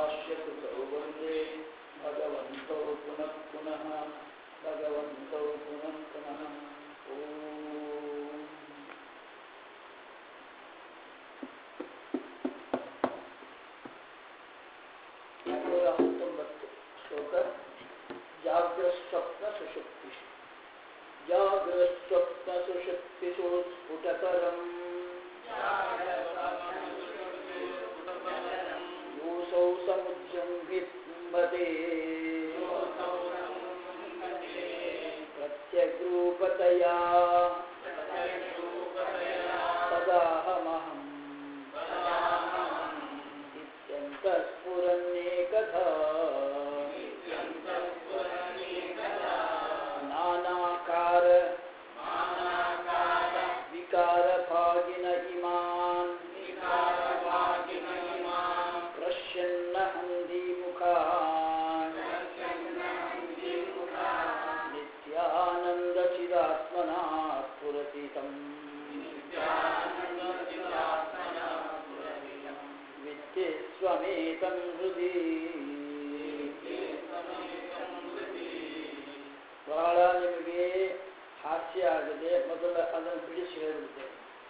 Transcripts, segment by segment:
भाष्यकृतौ वन्दे भगवन्तौ पुनः पुनः भगवन्तौ पुनः पुनः ॐ ನೂರ ಹತ್ತೊಂಬತ್ತು ಶ್ಲೋಕ ಜಾಗ್ರಸ್ವಪ್ನ ಸುಷುಪ್ತಿ ಜಾಗ್ರಸ್ವಪ್ನ ಸುಷುಪ್ತಿಷು ಸ್ಫುಟಕರಂ ಯೋಸೌ ಸಮುಜೃಂಭಿಂಬತೆ ಪ್ರತ್ಯಗ್ರೂಪತಯಾ ಸದಾಹಮಹಂ इत्यन्तःस्फुरन्नेकधा नानाकार विकारभागिन इमान् पश्यन्न हन्दिमुखान् नित्यानन्दचिदात्मना स्फुरति तम् विद्ये स्वमेतं हृदि ಬಹಳ ನಿಮಗೆ ಹಾಸ್ಯ ಆಗಿದೆ ಮೊದಲ ಅದನ್ನು ಬಿಡಿಸಿ ಹೇಳಿಬಿಡ್ತೇನೆ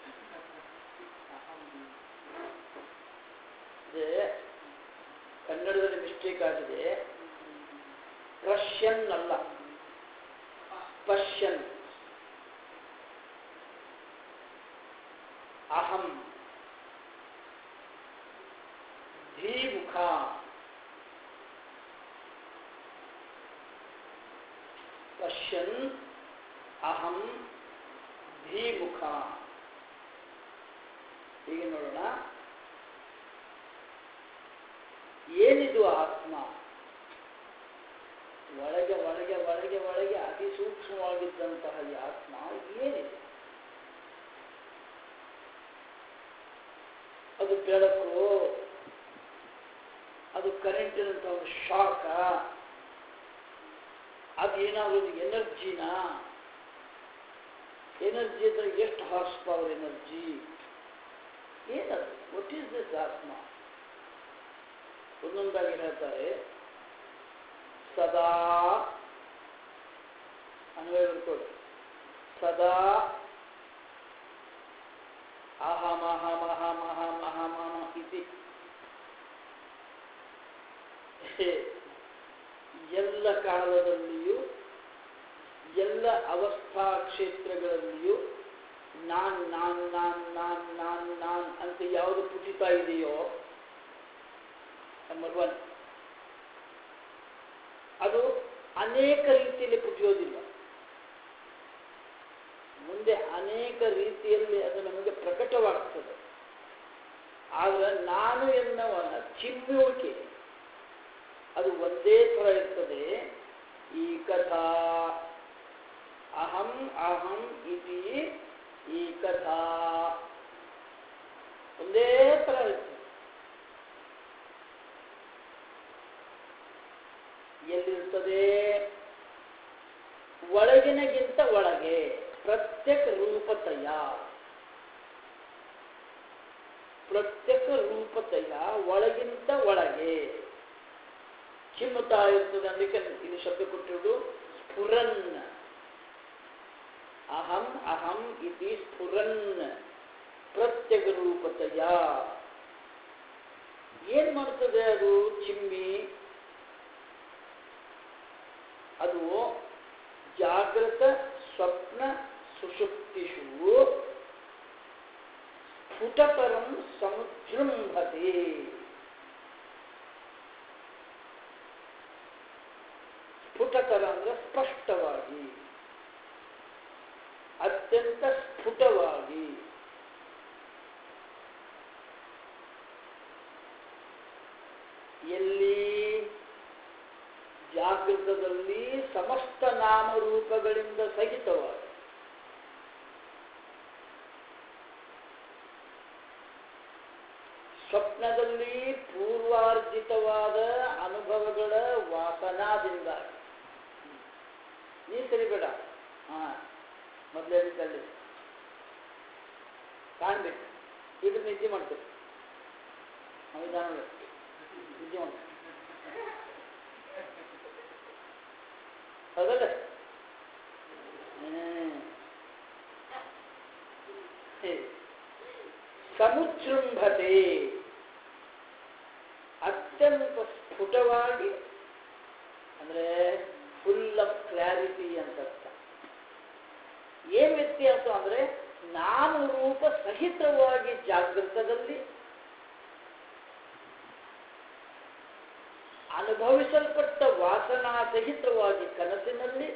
ಅದೇ ಕನ್ನಡದಲ್ಲಿ ಮಿಸ್ಟೇಕ್ ಆಗಿದೆ ರಷ್ಯನ್ ಅಲ್ಲ ಪಶ್ಯನ್ ಅಹಂ ಧೀಮುಖ ಪಶ್ಯನ್ ಅಹಂ ಧೀಮುಖ ಈಗ ನೋಡೋಣ ಏನಿದು ಆತ್ಮ ಒಳಗೆ ಒಳಗೆ ಒಳಗೆ ಒಳಗೆ ಅತಿ ಸೂಕ್ಷ್ಮವಾಗಿದ್ದಂತಹ ಈ ಆತ್ಮ ಏನಿದೆ ಅದು ಬೆಳಕು ಅದು ಕರೆಂಟಿನಂಥ ಒಂದು ಶಾಕ ಅದೇನಾದ್ರು ಎನರ್ಜಿನ ಎನರ್ಜಿ ಅಂದ್ರೆ ಎಷ್ಟು ಹಾರ್ಸ್ ಪವರ್ ಎನರ್ಜಿ ಏನದು ವಾಟ್ ಈಸ್ ದಿಸ್ ಆತ್ಮ ಒಂದೊಂದಾಗಿ ಹೇಳ್ತಾರೆ ಸದಾ ಅನ್ವಯ ಬರ್ಕೊಳ್ಳಿ ಸದಾ ಅಹಮಹಮಹಮಹಮಹಮಹ ಇತಿ ಎಲ್ಲ ಕಾಲದಲ್ಲಿಯೂ ಎಲ್ಲ ಅವಸ್ಥಾ ಕ್ಷೇತ್ರಗಳಲ್ಲಿಯೂ ನಾನ್ ನಾನ್ ನಾನ್ ನಾನ್ ನಾನ್ ನಾನ್ ಅಂತ ಯಾವುದು ಪುಟಿತಾ ಇದೆಯೋ ನಂಬರ್ ಒನ್ ಅದು ಅನೇಕ ರೀತಿಯಲ್ಲಿ ಪುಟಿಯೋದಿಲ್ಲ ಮುಂದೆ ಅನೇಕ ರೀತಿಯಲ್ಲಿ ಅದು ನಮಗೆ ಪ್ರಕಟವಾಗ್ತದೆ ಆದರೆ ನಾನು ಎನ್ನುವನ ಚಿಮ್ಮುವಿಕೆ ಅದು ಒಂದೇ ಥರ ಇರ್ತದೆ ಈ ಕಥಾ ಅಹಂ ಅಹಂ ಇತಿ ಈ ಕಥಾ ಒಂದೇ ಥರ ಇರ್ತದೆ ಎಲ್ಲಿರ್ತದೆ ಒಳಗಿನಗಿಂತ ಒಳಗೆ ಪ್ರತ್ಯೇಕ ರೂಪತಯ ಪ್ರತ್ಯೇಕ ರೂಪತಯ ಒಳಗಿಂತ ಒಳಗೆ ಚಿಮ್ಮುತ್ತಾ ಇರ್ತದೆ ಅದಕ್ಕೆ ಇದು ಶಬ್ದ ಕೊಟ್ಟಿರುವುದು ಸ್ಫುರನ್ ಅಹಂ ಅಹಂ ಇತಿ ಸ್ಫುರನ್ ಪ್ರತ್ಯೇಕ ರೂಪತಯ ಏನ್ ಮಾಡ್ತದೆ ಅದು ಚಿಮ್ಮಿ ಅದು ಜಾಗೃತ ಸ್ವಪ್ನ ಸುಷುಪ್ತಿಷು ಸ್ಫುಟತರಂ ಸಮುಜೃಂಭತೆ ಸ್ಫುಟತರ ಅಂದ್ರೆ ಸ್ಪಷ್ಟವಾಗಿ ಅತ್ಯಂತ ಸ್ಫುಟವಾಗಿ ಎಲ್ಲಿ ಜಾಗೃತದಲ್ಲಿ ಸಮಸ್ತ ನಾಮರೂಪಗಳಿಂದ ಸಹಿತವಾಗಿ ಸ್ವಪ್ನದಲ್ಲಿ ಪೂರ್ವಾರ್ಜಿತವಾದ ಅನುಭವಗಳ ವಾಸನಾದಿಂದಾಗಿ ನೀ ಸರಿಬೇಡ ಹಾ ಮೊದಲೇ ರೀತಿಯಲ್ಲಿ ಕಾಣ್ಬೇಕು ಇದು ನಿದ್ದೆ ಮಾಡ್ತೇವೆ ಸಂವಿಧಾನ ಬುದ್ಧಿವಂತ ಹೌದಲ್ಲ ಹ್ಮ್. ಹೇ. ಸಮುಜೃಂಭತೆ ಅತ್ಯಂತ ಸ್ಫುಟವಾಗಿ ಅಂದ್ರೆ ಫುಲ್ ಆಫ್ ಕ್ಲಾರಿಟಿ ಅಂತ ಅರ್ಥ ಏನ್ ವ್ಯತ್ಯಾಸ ಅಂದ್ರೆ ನಾಮರೂಪ ಸಹಿತವಾಗಿ ಜಾಗೃತದಲ್ಲಿ ಅನುಭವಿಸಲ್ಪಟ್ಟ ವಾಸನಾ ಸಹಿತವಾಗಿ ಕನಸಿನಲ್ಲಿ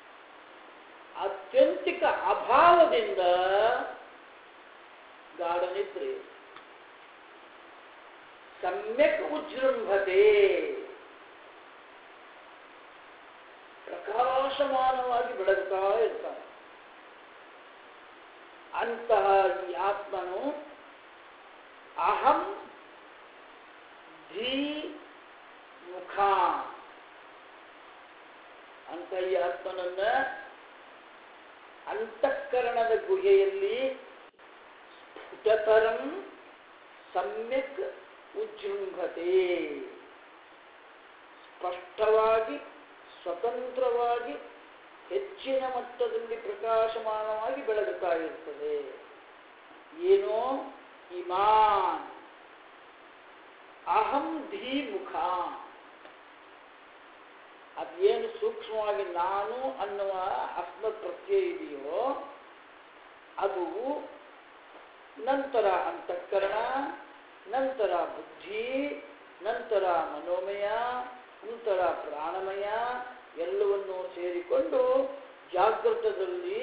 ಅತ್ಯಂತಿಕ ಅಭಾವದಿಂದ ಗಾಢನಿದ್ರೆ ಸಮ್ಯಕ್ ಉಜೃಂಭತೆ ಪ್ರಕಾಶಮಾನವಾಗಿ ಬೆಳಗುತ್ತಾ ಇರ್ತಾನೆ ಅಂತಹ ಈ ಆತ್ಮನು ಅಹಂ ಧೀ ಮುಖ ಅಂತ ಈ ಆತ್ಮನನ್ನ ಅಂತಃಕರಣದ ಗುಹೆಯಲ್ಲಿ ಸ್ಫುಟತರಂ ಸಮ್ಯಕ್ ಉಜೃಂಭತೆ ಸ್ಪಷ್ಟವಾಗಿ ಸ್ವತಂತ್ರವಾಗಿ ಹೆಚ್ಚಿನ ಮಟ್ಟದಲ್ಲಿ ಪ್ರಕಾಶಮಾನವಾಗಿ ಬೆಳಗುತ್ತಾ ಇರ್ತದೆ ಏನೋ ಇಮಾನ್ ಅಹಂ ಧೀಮುಖ ಅದೇನು ಸೂಕ್ಷ್ಮವಾಗಿ ನಾನು ಅನ್ನುವ ಅಸ್ಮತ್ ಪ್ರತ್ಯಯ ಇದೆಯೋ ಅದು ನಂತರ ಅಂತಃಕರಣ ನಂತರ ಬುದ್ಧಿ ನಂತರ ಮನೋಮಯ ನಂತರ ಪ್ರಾಣಮಯ ಎಲ್ಲವನ್ನೂ ಸೇರಿಕೊಂಡು ಜಾಗೃತದಲ್ಲಿ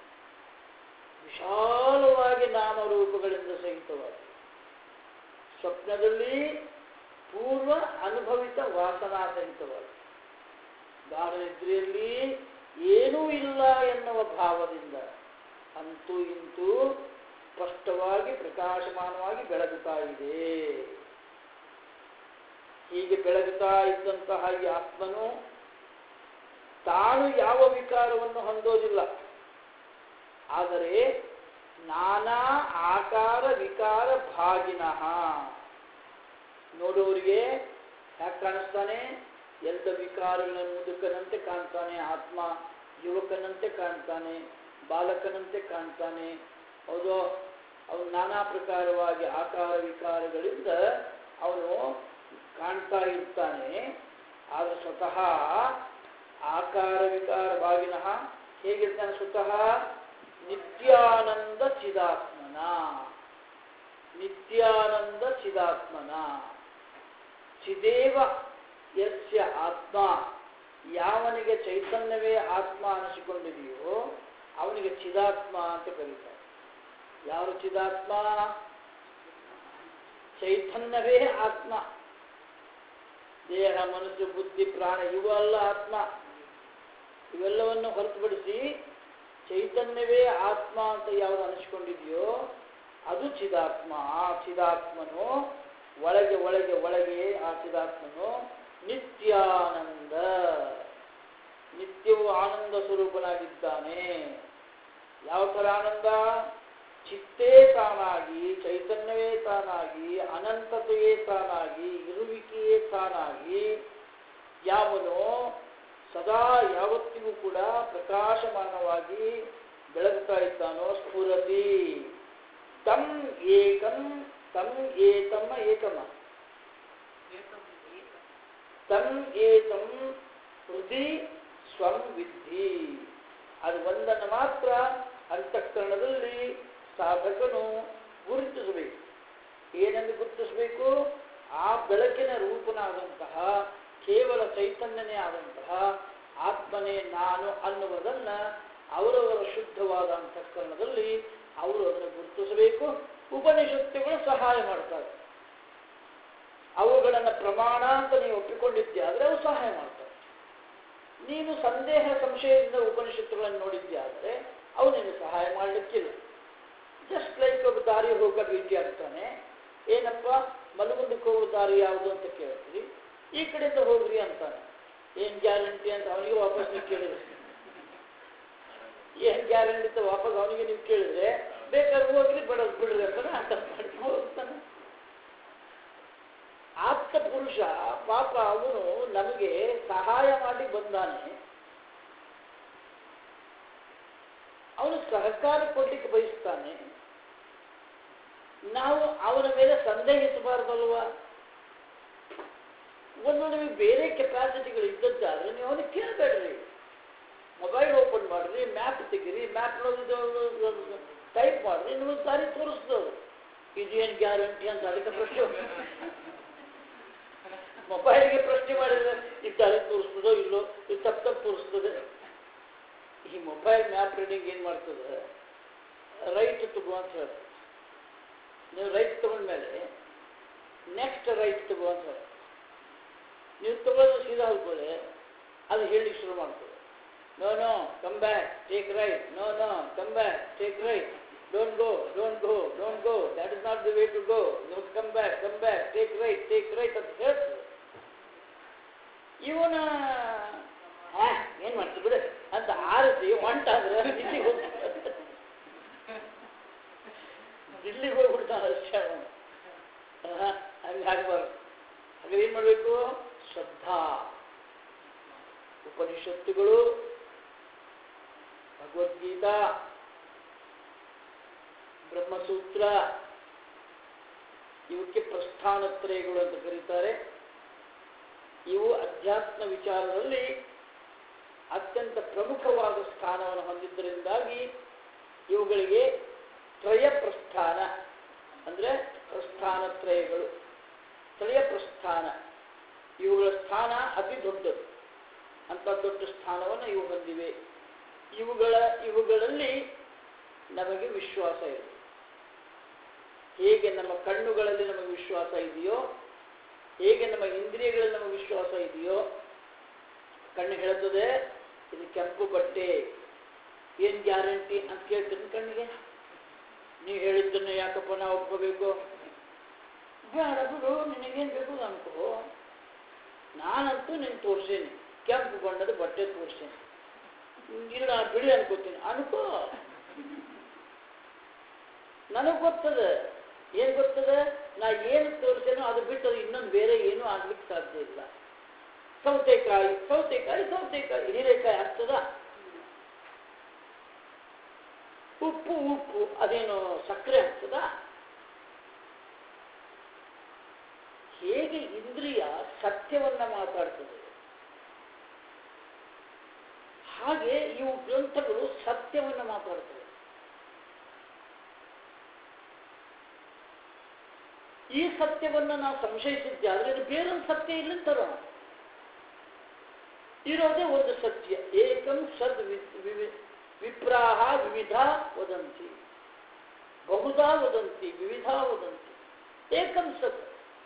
ವಿಶಾಲವಾಗಿ ನಾಮರೂಪಗಳಿಂದ ಸಹಿತವಾಗಿ ಸ್ವಪ್ನದಲ್ಲಿ ಪೂರ್ವ ಅನುಭವಿತ ವಾಸನಾ ಸಹಿತವಾಗಿ ಗಾಢನಿದ್ರೆಯಲ್ಲಿ ಏನೂ ಇಲ್ಲ ಎನ್ನುವ ಭಾವದಿಂದ ಅಂತೂ ಇಂತೂ ಸ್ಪಷ್ಟವಾಗಿ ಪ್ರಕಾಶಮಾನವಾಗಿ ಬೆಳಗುತ್ತಾ ಇದೆ ಹೀಗೆ ಬೆಳಗುತ್ತಾ ಇದ್ದಂತಹ ಈ ಆತ್ಮನು ತಾನು ಯಾವ ವಿಕಾರವನ್ನು ಹೊಂದೋದಿಲ್ಲ ಆದರೆ ನಾನಾ ಆಕಾರ ವಿಕಾರ ಭಾಗಿನಃ ನೋಡುವವರಿಗೆ ಯಾಕೆ ಕಾಣಿಸ್ತಾನೆ ಎಲ್ಲ ವಿಕಾರಗಳ ಮುದುಕನಂತೆ ಕಾಣ್ತಾನೆ ಆತ್ಮ ಯುವಕನಂತೆ ಕಾಣ್ತಾನೆ ಬಾಲಕನಂತೆ ಕಾಣ್ತಾನೆ ಹೌದು ಅವನು ನಾನಾ ಪ್ರಕಾರವಾಗಿ ಆಕಾರ ವಿಕಾರಗಳಿಂದ ಅವನು ಕಾಣ್ತಾ ಇರ್ತಾನೆ ಆದರೆ ಸ್ವತಃ ಆಕಾರ ವಿಕಾರ ಭಾಗಿನಃ ಹೇಗಿರ್ತಾನೆ ಸ್ವತಃ ನಿತ್ಯಾನಂದ ಚಿದಾತ್ಮನ ನಿತ್ಯಾನಂದ ಚಿದಾತ್ಮನ ಚಿದೇವ ಯಸ್ಯ ಆತ್ಮ ಯಾವನಿಗೆ ಚೈತನ್ಯವೇ ಆತ್ಮ ಅನಿಸಿಕೊಂಡಿದೆಯೋ ಅವನಿಗೆ ಚಿದಾತ್ಮ ಅಂತ ಕರೀತಾರೆ ಯಾರು ಚಿದಾತ್ಮ ಚೈತನ್ಯವೇ ಆತ್ಮ ದೇಹ ಮನಸ್ಸು ಬುದ್ಧಿ ಪ್ರಾಣ ಇವೆಲ್ಲ ಆತ್ಮ ಇವೆಲ್ಲವನ್ನು ಹೊರತುಪಡಿಸಿ ಚೈತನ್ಯವೇ ಆತ್ಮ ಅಂತ ಯಾವುದು ಅನಿಸ್ಕೊಂಡಿದೆಯೋ ಅದು ಚಿದಾತ್ಮ ಆ ಚಿದಾತ್ಮನು ಒಳಗೆ ಒಳಗೆ ಒಳಗೆ ಆ ಚಿದಾತ್ಮನು ನಿತ್ಯಾನಂದ ನಿತ್ಯವೂ ಆನಂದ ಸ್ವರೂಪನಾಗಿದ್ದಾನೆ ಯಾವ ಥರ ಆನಂದ ಚಿತ್ತೇ ತಾನಾಗಿ ಚೈತನ್ಯವೇ ತಾನಾಗಿ ಅನಂತತೆಯೇ ತಾನಾಗಿ ಇರುವಿಕೆಯೇ ತಾನಾಗಿ ಯಾವನು ಸದಾ ಯಾವತ್ತಿಗೂ ಕೂಡ ಪ್ರಕಾಶಮಾನವಾಗಿ ಬೆಳಗುತ್ತಾ ಇದ್ದಾನೋ ಸ್ಫುರತಿ ತಂ ಏಕಂ ತಂ ಏತಮ್ಮ ಏಕಮ ತಂ ಏತಂ ಹೃದಯ ಸ್ವಂ ವಿದ್ಧಿ ಅದು ಒಂದನ್ನು ಮಾತ್ರ ಅಂತಃಕರಣದಲ್ಲಿ ಸಾಧಕನು ಗುರುತಿಸಬೇಕು ಏನೆಂದು ಗುರುತಿಸಬೇಕು ಆ ಬೆಳಕಿನ ರೂಪನಾದಂತಹ ಕೇವಲ ಚೈತನ್ಯನೇ ಆದಂತಹ ಆತ್ಮನೇ ನಾನು ಅನ್ನುವುದನ್ನ ಅವರವರ ಶುದ್ಧವಾದ ಅಂತಃಕರಣದಲ್ಲಿ ಅವರು ಅದನ್ನು ಗುರುತಿಸಬೇಕು ಉಪನಿಷತ್ತುಗಳು ಸಹಾಯ ಮಾಡ್ತಾರೆ ಅವುಗಳನ್ನು ಪ್ರಮಾಣ ಅಂತ ನೀವು ಒಪ್ಪಿಕೊಂಡಿದ್ದೆ ಆದರೆ ಅವು ಸಹಾಯ ಮಾಡ್ತವೆ ನೀನು ಸಂದೇಹ ಸಂಶಯದಿಂದ ಉಪನಿಷತ್ತುಗಳನ್ನು ನೋಡಿದ್ದೆ ಆದರೆ ಅವು ನೀನು ಸಹಾಯ ಮಾಡಲಿಕ್ಕಿಲ್ಲ ಜಸ್ಟ್ ಲೈಕ್ ಒಬ್ಬ ದಾರಿ ಹೋಗೋ ಭೇಟಿ ಆಗ್ತಾನೆ ಏನಪ್ಪ ಮಲಗುಂದಕ್ಕೆ ಹೋಗೋ ದಾರಿ ಯಾವುದು ಅಂತ ಕೇಳ್ತೀವಿ ಈ ಕಡೆಯಿಂದ ಹೋಗ್ರಿ ಅಂತಾನೆ ಏನ್ ಗ್ಯಾರಂಟಿ ಅಂತ ಅವನಿಗೆ ವಾಪಸ್ ನೀವು ಕೇಳಿದ್ರೆ ಏನ್ ಗ್ಯಾರಂಟಿ ಅಂತ ವಾಪಸ್ ಅವನಿಗೆ ನೀವು ಕೇಳಿದ್ರೆ ಬೇಕಾದ್ರೆ ಹೋಗ್ರಿ ಬೇಡ ಬಿಡ್ರಿ ಅಂತಾನೆ ಅರ್ಥ ಮಾಡ್ಕೊಂಡು ಹೋಗ್ತಾನೆ ಆಪ್ತ ಪುರುಷ ಪಾಪ ಅವನು ನಮಗೆ ಸಹಾಯ ಮಾಡಿ ಬಂದಾನೆ ಅವನು ಸಹಕಾರ ಕೊಡ್ಲಿಕ್ಕೆ ಬಯಸ್ತಾನೆ ನಾವು ಅವನ ಮೇಲೆ ಸಂದೇಹಿಸಬಾರ್ದಲ್ವಾ ಒಂದು ನಿಮಗೆ ಬೇರೆ ಕೆಪಾಸಿಟಿಗಳು ಇದ್ದದ್ದಾದ್ರೆ ನೀವು ಅವನಿಗೆ ಕೇಳಬೇಡ್ರಿ ಮೊಬೈಲ್ ಓಪನ್ ಮಾಡ್ರಿ ಮ್ಯಾಪ್ ತೆಗೀರಿ ಮ್ಯಾಪ್ ಟೈಪ್ ಮಾಡ್ರಿ ನಿಮಗೆ ದಾರಿ ತೋರಿಸ್ತದೆ ಇದೇನು ಗ್ಯಾರಂಟಿ ಅಂತ ಅದಕ್ಕೆ ಪ್ರಶ್ನೆ ಮೊಬೈಲ್ಗೆ ಪ್ರಶ್ನೆ ಮಾಡಿದ್ರೆ ಇದು ದಾರಿ ತೋರಿಸ್ತದೋ ಇಲ್ಲೋ ಇದು ತಪ್ಪು ತಪ್ಪು ತೋರಿಸ್ತದೆ ಈ ಮೊಬೈಲ್ ಮ್ಯಾಪ್ ರೀಡಿಂಗ್ ಏನು ಮಾಡ್ತದೆ ರೈಟ್ ತಗೋ ಅಂತ ಹೇಳ್ತದೆ ನೀವು ರೈಟ್ ತಗೊಂಡ್ಮೇಲೆ ನೆಕ್ಸ್ಟ್ ರೈಟ್ ತಗೋ ಅಂತ ಹೇಳ್ತದೆ ನೀವು ತಗೊಳ್ಳೋದು ಸೀದಾ ಹೋಗ್ಕೊಳ್ಳಿ ಅದು ಹೇಳಲಿಕ್ಕೆ ಶುರು ಮಾಡ್ತದೆ no no come back take right no no come back take right don't go don't go don't go that is not the way to go you come back come back take right take right ಅಂತ ಹೇಳ್ತದೆ ಇವನ ಹಾ ಏನು ಮಾಡ್ತೀವಿ ಬಿಡು ಅಂತ ಆರಿಸಿ ಹೊಂಟಾದ್ರೆ ದಿಲ್ಲಿಗೆ ಹೋಗ್ತಾರೆ ದಿಲ್ಲಿಗೆ ಹೋಗ್ಬಿಡ್ತಾನೆ ಅಷ್ಟೇ ಅವನು ಹಂಗೆ ಆಗಬಾರ್ದು ಹಾಗೆ ಏನು ಮಾಡಬೇಕು ಶ್ರದ್ಧಾ ಉಪನಿಷತ್ತುಗಳು ಭಗವದ್ಗೀತಾ ಬ್ರಹ್ಮಸೂತ್ರ ಇವಕ್ಕೆ ಪ್ರಸ್ಥಾನತ್ರಯಗಳು ಅಂತ ಕರೀತಾರೆ ಇವು ಅಧ್ಯಾತ್ಮ ವಿಚಾರದಲ್ಲಿ ಅತ್ಯಂತ ಪ್ರಮುಖವಾದ ಸ್ಥಾನವನ್ನು ಹೊಂದಿದ್ದರಿಂದಾಗಿ ಇವುಗಳಿಗೆ ತ್ರಯ ಪ್ರಸ್ಥಾನ ಅಂದರೆ ಪ್ರಸ್ಥಾನತ್ರಯಗಳು ತ್ರಯ ಪ್ರಸ್ಥಾನ ಇವುಗಳ ಸ್ಥಾನ ಅತಿ ದೊಡ್ಡದು ಅಂತ ದೊಡ್ಡ ಸ್ಥಾನವನ್ನು ಇವು ಹೊಂದಿವೆ ಇವುಗಳ ಇವುಗಳಲ್ಲಿ ನಮಗೆ ವಿಶ್ವಾಸ ಇದೆ ಹೇಗೆ ನಮ್ಮ ಕಣ್ಣುಗಳಲ್ಲಿ ನಮಗೆ ವಿಶ್ವಾಸ ಇದೆಯೋ ಹೇಗೆ ನಮ್ಮ ಇಂದ್ರಿಯಗಳಲ್ಲಿ ನಮಗೆ ವಿಶ್ವಾಸ ಇದೆಯೋ ಕಣ್ಣು ಹೇಳುತ್ತದೆ ಇದು ಕೆಂಪು ಬಟ್ಟೆ ಏನು ಗ್ಯಾರಂಟಿ ಅಂತ ಕೇಳ್ತೀನಿ ಕಣ್ಣಿಗೆ ನೀವು ಹೇಳಿದ್ದನ್ನು ಯಾಕಪ್ಪ ನಾವು ಒಪ್ಕೋಬೇಕು ಬೇಡ ಬಿಡು ನಿನಗೇನು ಬೇಕು ಅನ್ಕೋ ನಾನಂತೂ ನಿನ್ ತೋರ್ಸೇನಿ ಕೆಂಪು ಬಣ್ಣದ ಬಟ್ಟೆ ತೋರ್ಸೇನಿ ಇಲ್ಲ ನಾನು ಬಿಡಿ ಅನ್ಕೋತೀನಿ ಅನ್ಕೋ ನನಗೆ ಗೊತ್ತದೆ ಏನು ಗೊತ್ತದೆ ನಾ ಏನು ತೋರಿಸೇನೋ ಅದು ಬಿಟ್ಟು ಅದು ಇನ್ನೊಂದು ಬೇರೆ ಏನೂ ಆಗ್ಲಿಕ್ಕೆ ಸಾಧ್ಯ ಇಲ್ಲ ಸೌತೆಕಾಯಿ ಸೌತೆಕಾಯಿ ಸೌತೆಕಾಯಿ ಹೀರೆಕಾಯಿ ಆಗ್ತದ ಉಪ್ಪು ಉಪ್ಪು ಅದೇನು ಸಕ್ಕರೆ ಆಗ್ತದ ಹೇಗೆ ಇಂದ್ರಿಯ ಸತ್ಯವನ್ನ ಮಾತಾಡ್ತದೆ ಹಾಗೆ ಇವು ಗ್ರಂಥಗಳು ಸತ್ಯವನ್ನ ಮಾತಾಡ್ತವೆ ಈ ಸತ್ಯವನ್ನ ನಾವು ಸಂಶಯಿಸಿದ್ದೆ ಆದರೆ ಇದು ಬೇರೊಂದು ಸತ್ಯ ಇಲ್ಲ ತರೋಣ ಇರೋದೇ ಒಂದು ಸತ್ಯ ಏಕಂ ಸದ್ ವಿ- ವಿವಿ- ವಿಪ್ರಾಹ ವಿವಿಧ ವದಂತಿ ಬಹುಧಾ ವದಂತಿ ವಿವಿಧ ವದಂತಿ ಏಕಂ ಸತ್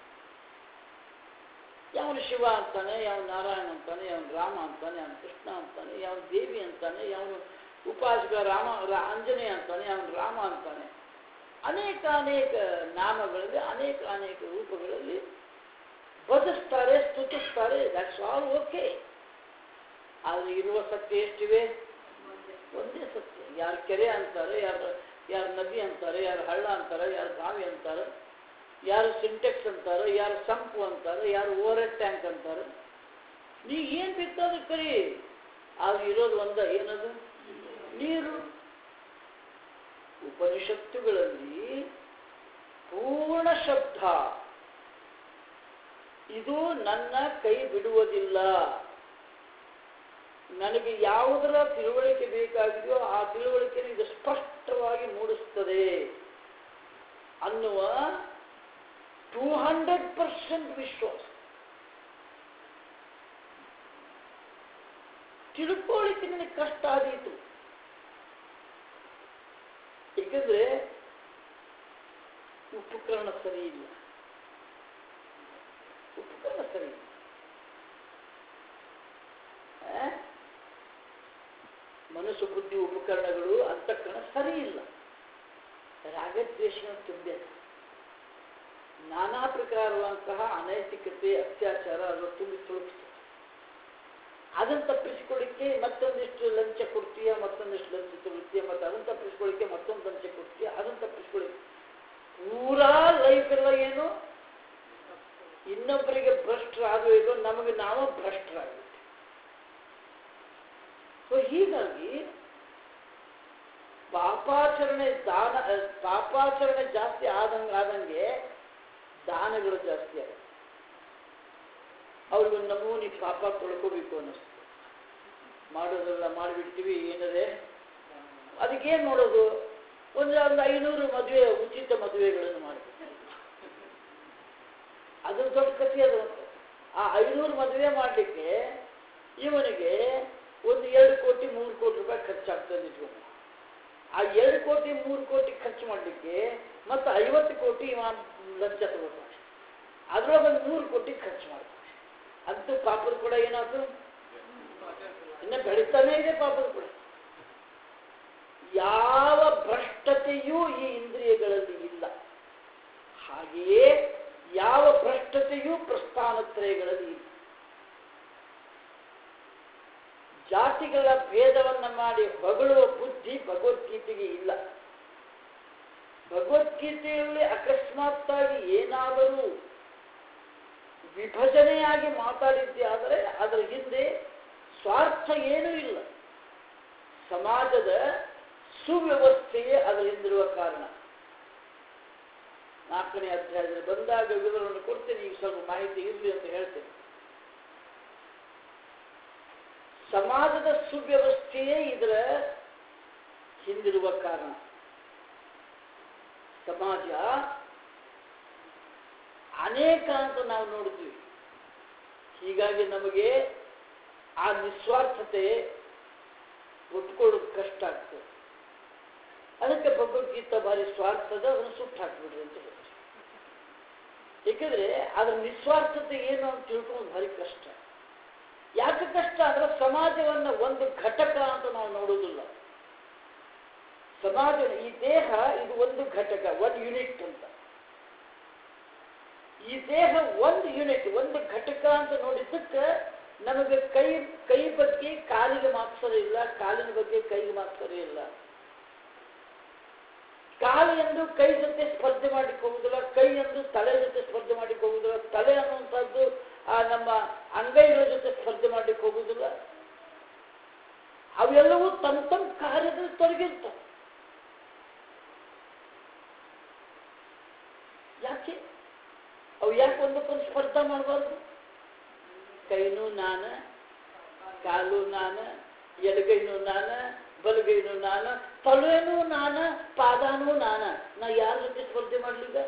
ಯಾವನು ಶಿವ ಅಂತಾನೆ ಯಾವ ನಾರಾಯಣ ಅಂತಾನೆ ಯಾವ ರಾಮ ಅಂತಾನೆ ಯಾವ ಕೃಷ್ಣ ಅಂತಾನೆ ಯಾವ ದೇವಿ ಅಂತಾನೆ ಯಾವನು ಉಪಾಸಕ ರಾಮ ರಾ- ಆಂಜನೇಯ ಅಂತಾನೆ ಯಾವ ರಾಮ ಅಂತಾನೆ ಅನೇಕ ಅನೇಕ ನಾಮಗಳಲ್ಲಿ ಅನೇಕ ಅನೇಕ ರೂಪಗಳಲ್ಲಿ ಬದಿಸ್ತಾರೆ ಸ್ತುತಿಸ್ತಾರೆ ದಟ್ಸ್ ಆಲ್ ಓಕೆ ಆದರೆ ಇರುವ ಸತ್ಯ ಎಷ್ಟಿವೆ ಒಂದೇ ಸತ್ಯ ಯಾರು ಕೆರೆ ಅಂತಾರೆ ಯಾರು ಯಾರು ನದಿ ಅಂತಾರೆ ಯಾರು ಹಳ್ಳ ಅಂತಾರೆ ಯಾರು ಬಾವಿ ಅಂತಾರೆ ಯಾರು ಸಿಂಟೆಕ್ಸ್ ಅಂತಾರೆ ಯಾರು ಸಂಪು ಅಂತಾರೆ ಯಾರು ಓವರ್ ಟ್ಯಾಂಕ್ ಅಂತಾರೆ ನೀ ಏನು ಬೇಕಾದ್ರೂ ಕರಿ ಅದು ಇರೋದು ಒಂದ ಏನದು ನೀರು ಉಪನಿಷತ್ತುಗಳಲ್ಲಿ ಪೂರ್ಣ ಶಬ್ದ ಇದು ನನ್ನ ಕೈ ಬಿಡುವುದಿಲ್ಲ ನನಗೆ ಯಾವುದರ ತಿಳುವಳಿಕೆ ಬೇಕಾಗಿದೆಯೋ ಆ ತಿಳುವಳಿಕೆ ಇದು ಸ್ಪಷ್ಟವಾಗಿ ಮೂಡಿಸ್ತದೆ ಅನ್ನುವ ಟೂ ಹಂಡ್ರೆಡ್ ಪರ್ಸೆಂಟ್ ವಿಶ್ವಾಸ ತಿಳ್ಕೊಳ್ಳಿಕ್ಕೆ ನನಗೆ ಕಷ್ಟ ಆದೀತು ಏಕೆಂದ್ರೆ ಉಪಕರಣ ಸರಿ ಇಲ್ಲ ಉಪಕರಣ ಸರಿ ಇಲ್ಲ ಆ? ಮನಸ್ಸು ಬುದ್ಧಿ ಉಪಕರಣಗಳು ಅಂತಃಕರಣ ಸರಿ ಇಲ್ಲ ರಾಗದ್ವೇಷಗಳು ತುಂಬಿದೆ ನಾನಾ ಪ್ರಕಾರವಾದಂತಹ ಅನೈತಿಕತೆ ಅತ್ಯಾಚಾರ ಅದು ತುಂಬಿ ತುಳುಕ್ತದೆ ಅದನ್ನು ತಪ್ಪಿಸಿಕೊಳ್ಳಿಕ್ಕೆ ಮತ್ತೊಂದಿಷ್ಟು ಲಂಚ ಕೊಡ್ತೀಯ ಮತ್ತೊಂದಿಷ್ಟು ಲಂಚ ತುಳುಕ್ತೀಯ ಮತ್ತೆ ಅದನ್ನು ತಪ್ಪಿಸ್ಕೊಳ್ಳಿಕ್ಕೆ ಮತ್ತೊಂದು ಲಂಚ ಕೊಡ್ತೀಯ ಅದನ್ನು ತಪ್ಪಿಸ್ಕೊಳ್ಳಿಕ್ಕೆ ಪೂರಾ ಲೈಫ್ ಎಲ್ಲ ಏನು ಇನ್ನೊಬ್ಬರಿಗೆ ಭ್ರಷ್ಟರಾಗೋ ಇಲ್ಲೋ ನಮಗೆ ನಾವು ಭ್ರಷ್ಟರಾಗಿರ್ತೀವಿ ಸೊ ಹೀಗಾಗಿ ಪಾಪಾಚರಣೆ ದಾನ ಅಹ್, ಪಾಪಾಚರಣೆ ಜಾಸ್ತಿ ಆದಂಗೆ ಆದಂಗೆ ದಾನಗಳು ಜಾಸ್ತಿ ಆಗುತ್ತೆ ಅವ್ರಿಗೆ ನಮೂನಿ ಪಾಪ ತೊಳ್ಕೋಬೇಕು ಅನ್ನಿಸ್ತು ಮಾಡೋದೆಲ್ಲ ಮಾಡಿಬಿಡ್ತೀವಿ ಏನದೆ ಅದಕ್ಕೇನು ನೋಡೋದು ಒಂದು ಒಂದು ಐನೂರು ಮದುವೆ ಉಚಿತ ಮದುವೆಗಳನ್ನು ಮಾಡಬೇಕು ಅದು ದೊಡ್ಡ ಕಥೆ ಅದು ಅಂತ. ಆ ಐನೂರು ಮದುವೆ ಮಾಡಲಿಕ್ಕೆ ಇವನಿಗೆ ಒಂದು ಎರಡು ಕೋಟಿ ಮೂರು ಕೋಟಿ ರೂಪಾಯಿ ಖರ್ಚಾಗ್ತದೆ ಇಟ್ಕೊಂಡು ಆ ಎರಡು ಕೋಟಿ ಮೂರು ಕೋಟಿ ಖರ್ಚು ಮಾಡಲಿಕ್ಕೆ ಮತ್ತು ಐವತ್ತು ಕೋಟಿ ಇವ ಲಂಚ ತಗೋತಾನೆ ಅದರೊಳಗೆ ಒಂದು ನೂರು ಕೋಟಿ ಖರ್ಚು ಮಾಡ್ತಾನೆ ಅಂತೂ ಪಾಪದ ಕೂಡ ಏನಾಯ್ತು ಇನ್ನು ಬೆಳೀತಾನೇ ಇದೆ ಪಾಪದ ಕೂಡ ಯಾವ ಭ್ರಷ್ಟತೆಯೂ ಈ ಇಂದ್ರಿಯಗಳಲ್ಲಿ ಇಲ್ಲ ಹಾಗೆಯೇ ಯಾವ ಭ್ರಷ್ಟತೆಯೂ ಪ್ರಸ್ಥಾನತ್ರಯಗಳಲ್ಲಿ ಇಲ್ಲ ಜಾತಿಗಳ ಭೇದವನ್ನ ಮಾಡಿ ಹೊಗಳುವ ಬುದ್ಧಿ ಭಗವದ್ಗೀತೆಗೆ ಇಲ್ಲ ಭಗವದ್ಗೀತೆಯಲ್ಲಿ ಅಕಸ್ಮಾತ್ತಾಗಿ ಏನಾದರೂ ವಿಭಜನೆಯಾಗಿ ಮಾತಾಡಿದ್ದೆ ಆದರೆ ಅದರ ಹಿಂದೆ ಸ್ವಾರ್ಥ ಏನೂ ಇಲ್ಲ ಸಮಾಜದ ಸುವ್ಯವಸ್ಥೆಯೇ ಅದರ ಹಿಂದಿರುವ ಕಾರಣ ನಾಲ್ಕನೇ ಅಧ್ಯಾಯದಲ್ಲಿ ಬಂದಾಗ ವಿವರವನ್ನು ಕೊಡ್ತೇನೆ ಈಗ ಸ್ವಲ್ಪ ಮಾಹಿತಿ ಇರಲಿ ಅಂತ ಹೇಳ್ತೇನೆ ಸಮಾಜದ ಸುವ್ಯವಸ್ಥೆಯೇ ಇದರ ಹಿಂದಿರುವ ಕಾರಣ ಸಮಾಜ ಅನೇಕ ಅಂತ ನಾವು ನೋಡಿದ್ವಿ ಹೀಗಾಗಿ ನಮಗೆ ಆ ನಿಸ್ವಾರ್ಥತೆ ಒಟ್ಕೊಳ್ಳೋದು ಕಷ್ಟ ಆಗ್ತದೆ ಅದಕ್ಕೆ ಭಗವದ್ಗೀತಾ ಭಾರಿ ಸ್ವಾರ್ಥದ ಅದನ್ನು ಸುಟ್ಟು ಹಾಕ್ಬಿಡ್ರಿ ಅಂತ ಹೇಳ್ತಾರೆ ಏಕೆಂದ್ರೆ ಅದರ ನಿಸ್ವಾರ್ಥತೆ ಏನು ಅಂತ ತಿಳ್ಕೊಳ್ಳೋದು ಭಾರಿ ಕಷ್ಟ ಯಾಕೆ ಕಷ್ಟ ಅಂದ್ರೆ ಸಮಾಜವನ್ನ ಒಂದು ಘಟಕ ಅಂತ ನಾವು ನೋಡೋದಿಲ್ಲ ಸಮಾಜ ಈ ದೇಹ ಇದು ಒಂದು ಘಟಕ ಒಂದು ಯೂನಿಟ್ ಅಂತ ಈ ದೇಹ ಒಂದು ಯೂನಿಟ್ ಒಂದು ಘಟಕ ಅಂತ ನೋಡಿದ್ದಕ್ಕೆ ನಮಗೆ ಕೈ ಕೈ ಬಗ್ಗೆ ಕಾಲಿಗೆ ಮಾತ್ಸರ ಇಲ್ಲ ಕಾಲಿನ ಬಗ್ಗೆ ಕೈಗೆ ಮಾತ್ಸರ ಇಲ್ಲ ಕಾಲು ಎಂದು ಕೈ ಜೊತೆ ಸ್ಪರ್ಧೆ ಮಾಡ್ಲಿಕ್ಕೆ ಹೋಗುದಿಲ್ಲ ಕೈ ಎಂದು ತಲೆ ಜೊತೆ ಸ್ಪರ್ಧೆ ಮಾಡ್ಲಿಕ್ಕೆ ಹೋಗುದಿಲ್ಲ ತಲೆ ಅನ್ನುವಂಥದ್ದು ಆ ನಮ್ಮ ಅಂಗೈಗಳ ಜೊತೆ ಸ್ಪರ್ಧೆ ಮಾಡ್ಲಿಕ್ಕೆ ಹೋಗುದಿಲ್ಲ ಅವೆಲ್ಲವೂ ತಮ್ಮ ತಮ್ಮ ಕಾರ್ಯದಲ್ಲಿ ತೊಡಗಿರ್ತವೆ ಯಾಕೆ ಅವು ಯಾಕೆ ಒಂದಕ್ಕೊಂದು ಸ್ಪರ್ಧೆ ಮಾಡಬಾರ್ದು ಕೈನೂ ನಾನ ಕಾಲು ನಾನ ಎಡಗೈನೂ ನಾನ ಬಲಗೈನೂ ನಾನ ತಲೆನೂ ನಾನ ಪಾದಾನೂ ನಾನ ನಾ ಯಾರ ಜೊತೆ ಸ್ಪರ್ಧೆ ಮಾಡ್ಲಿಗ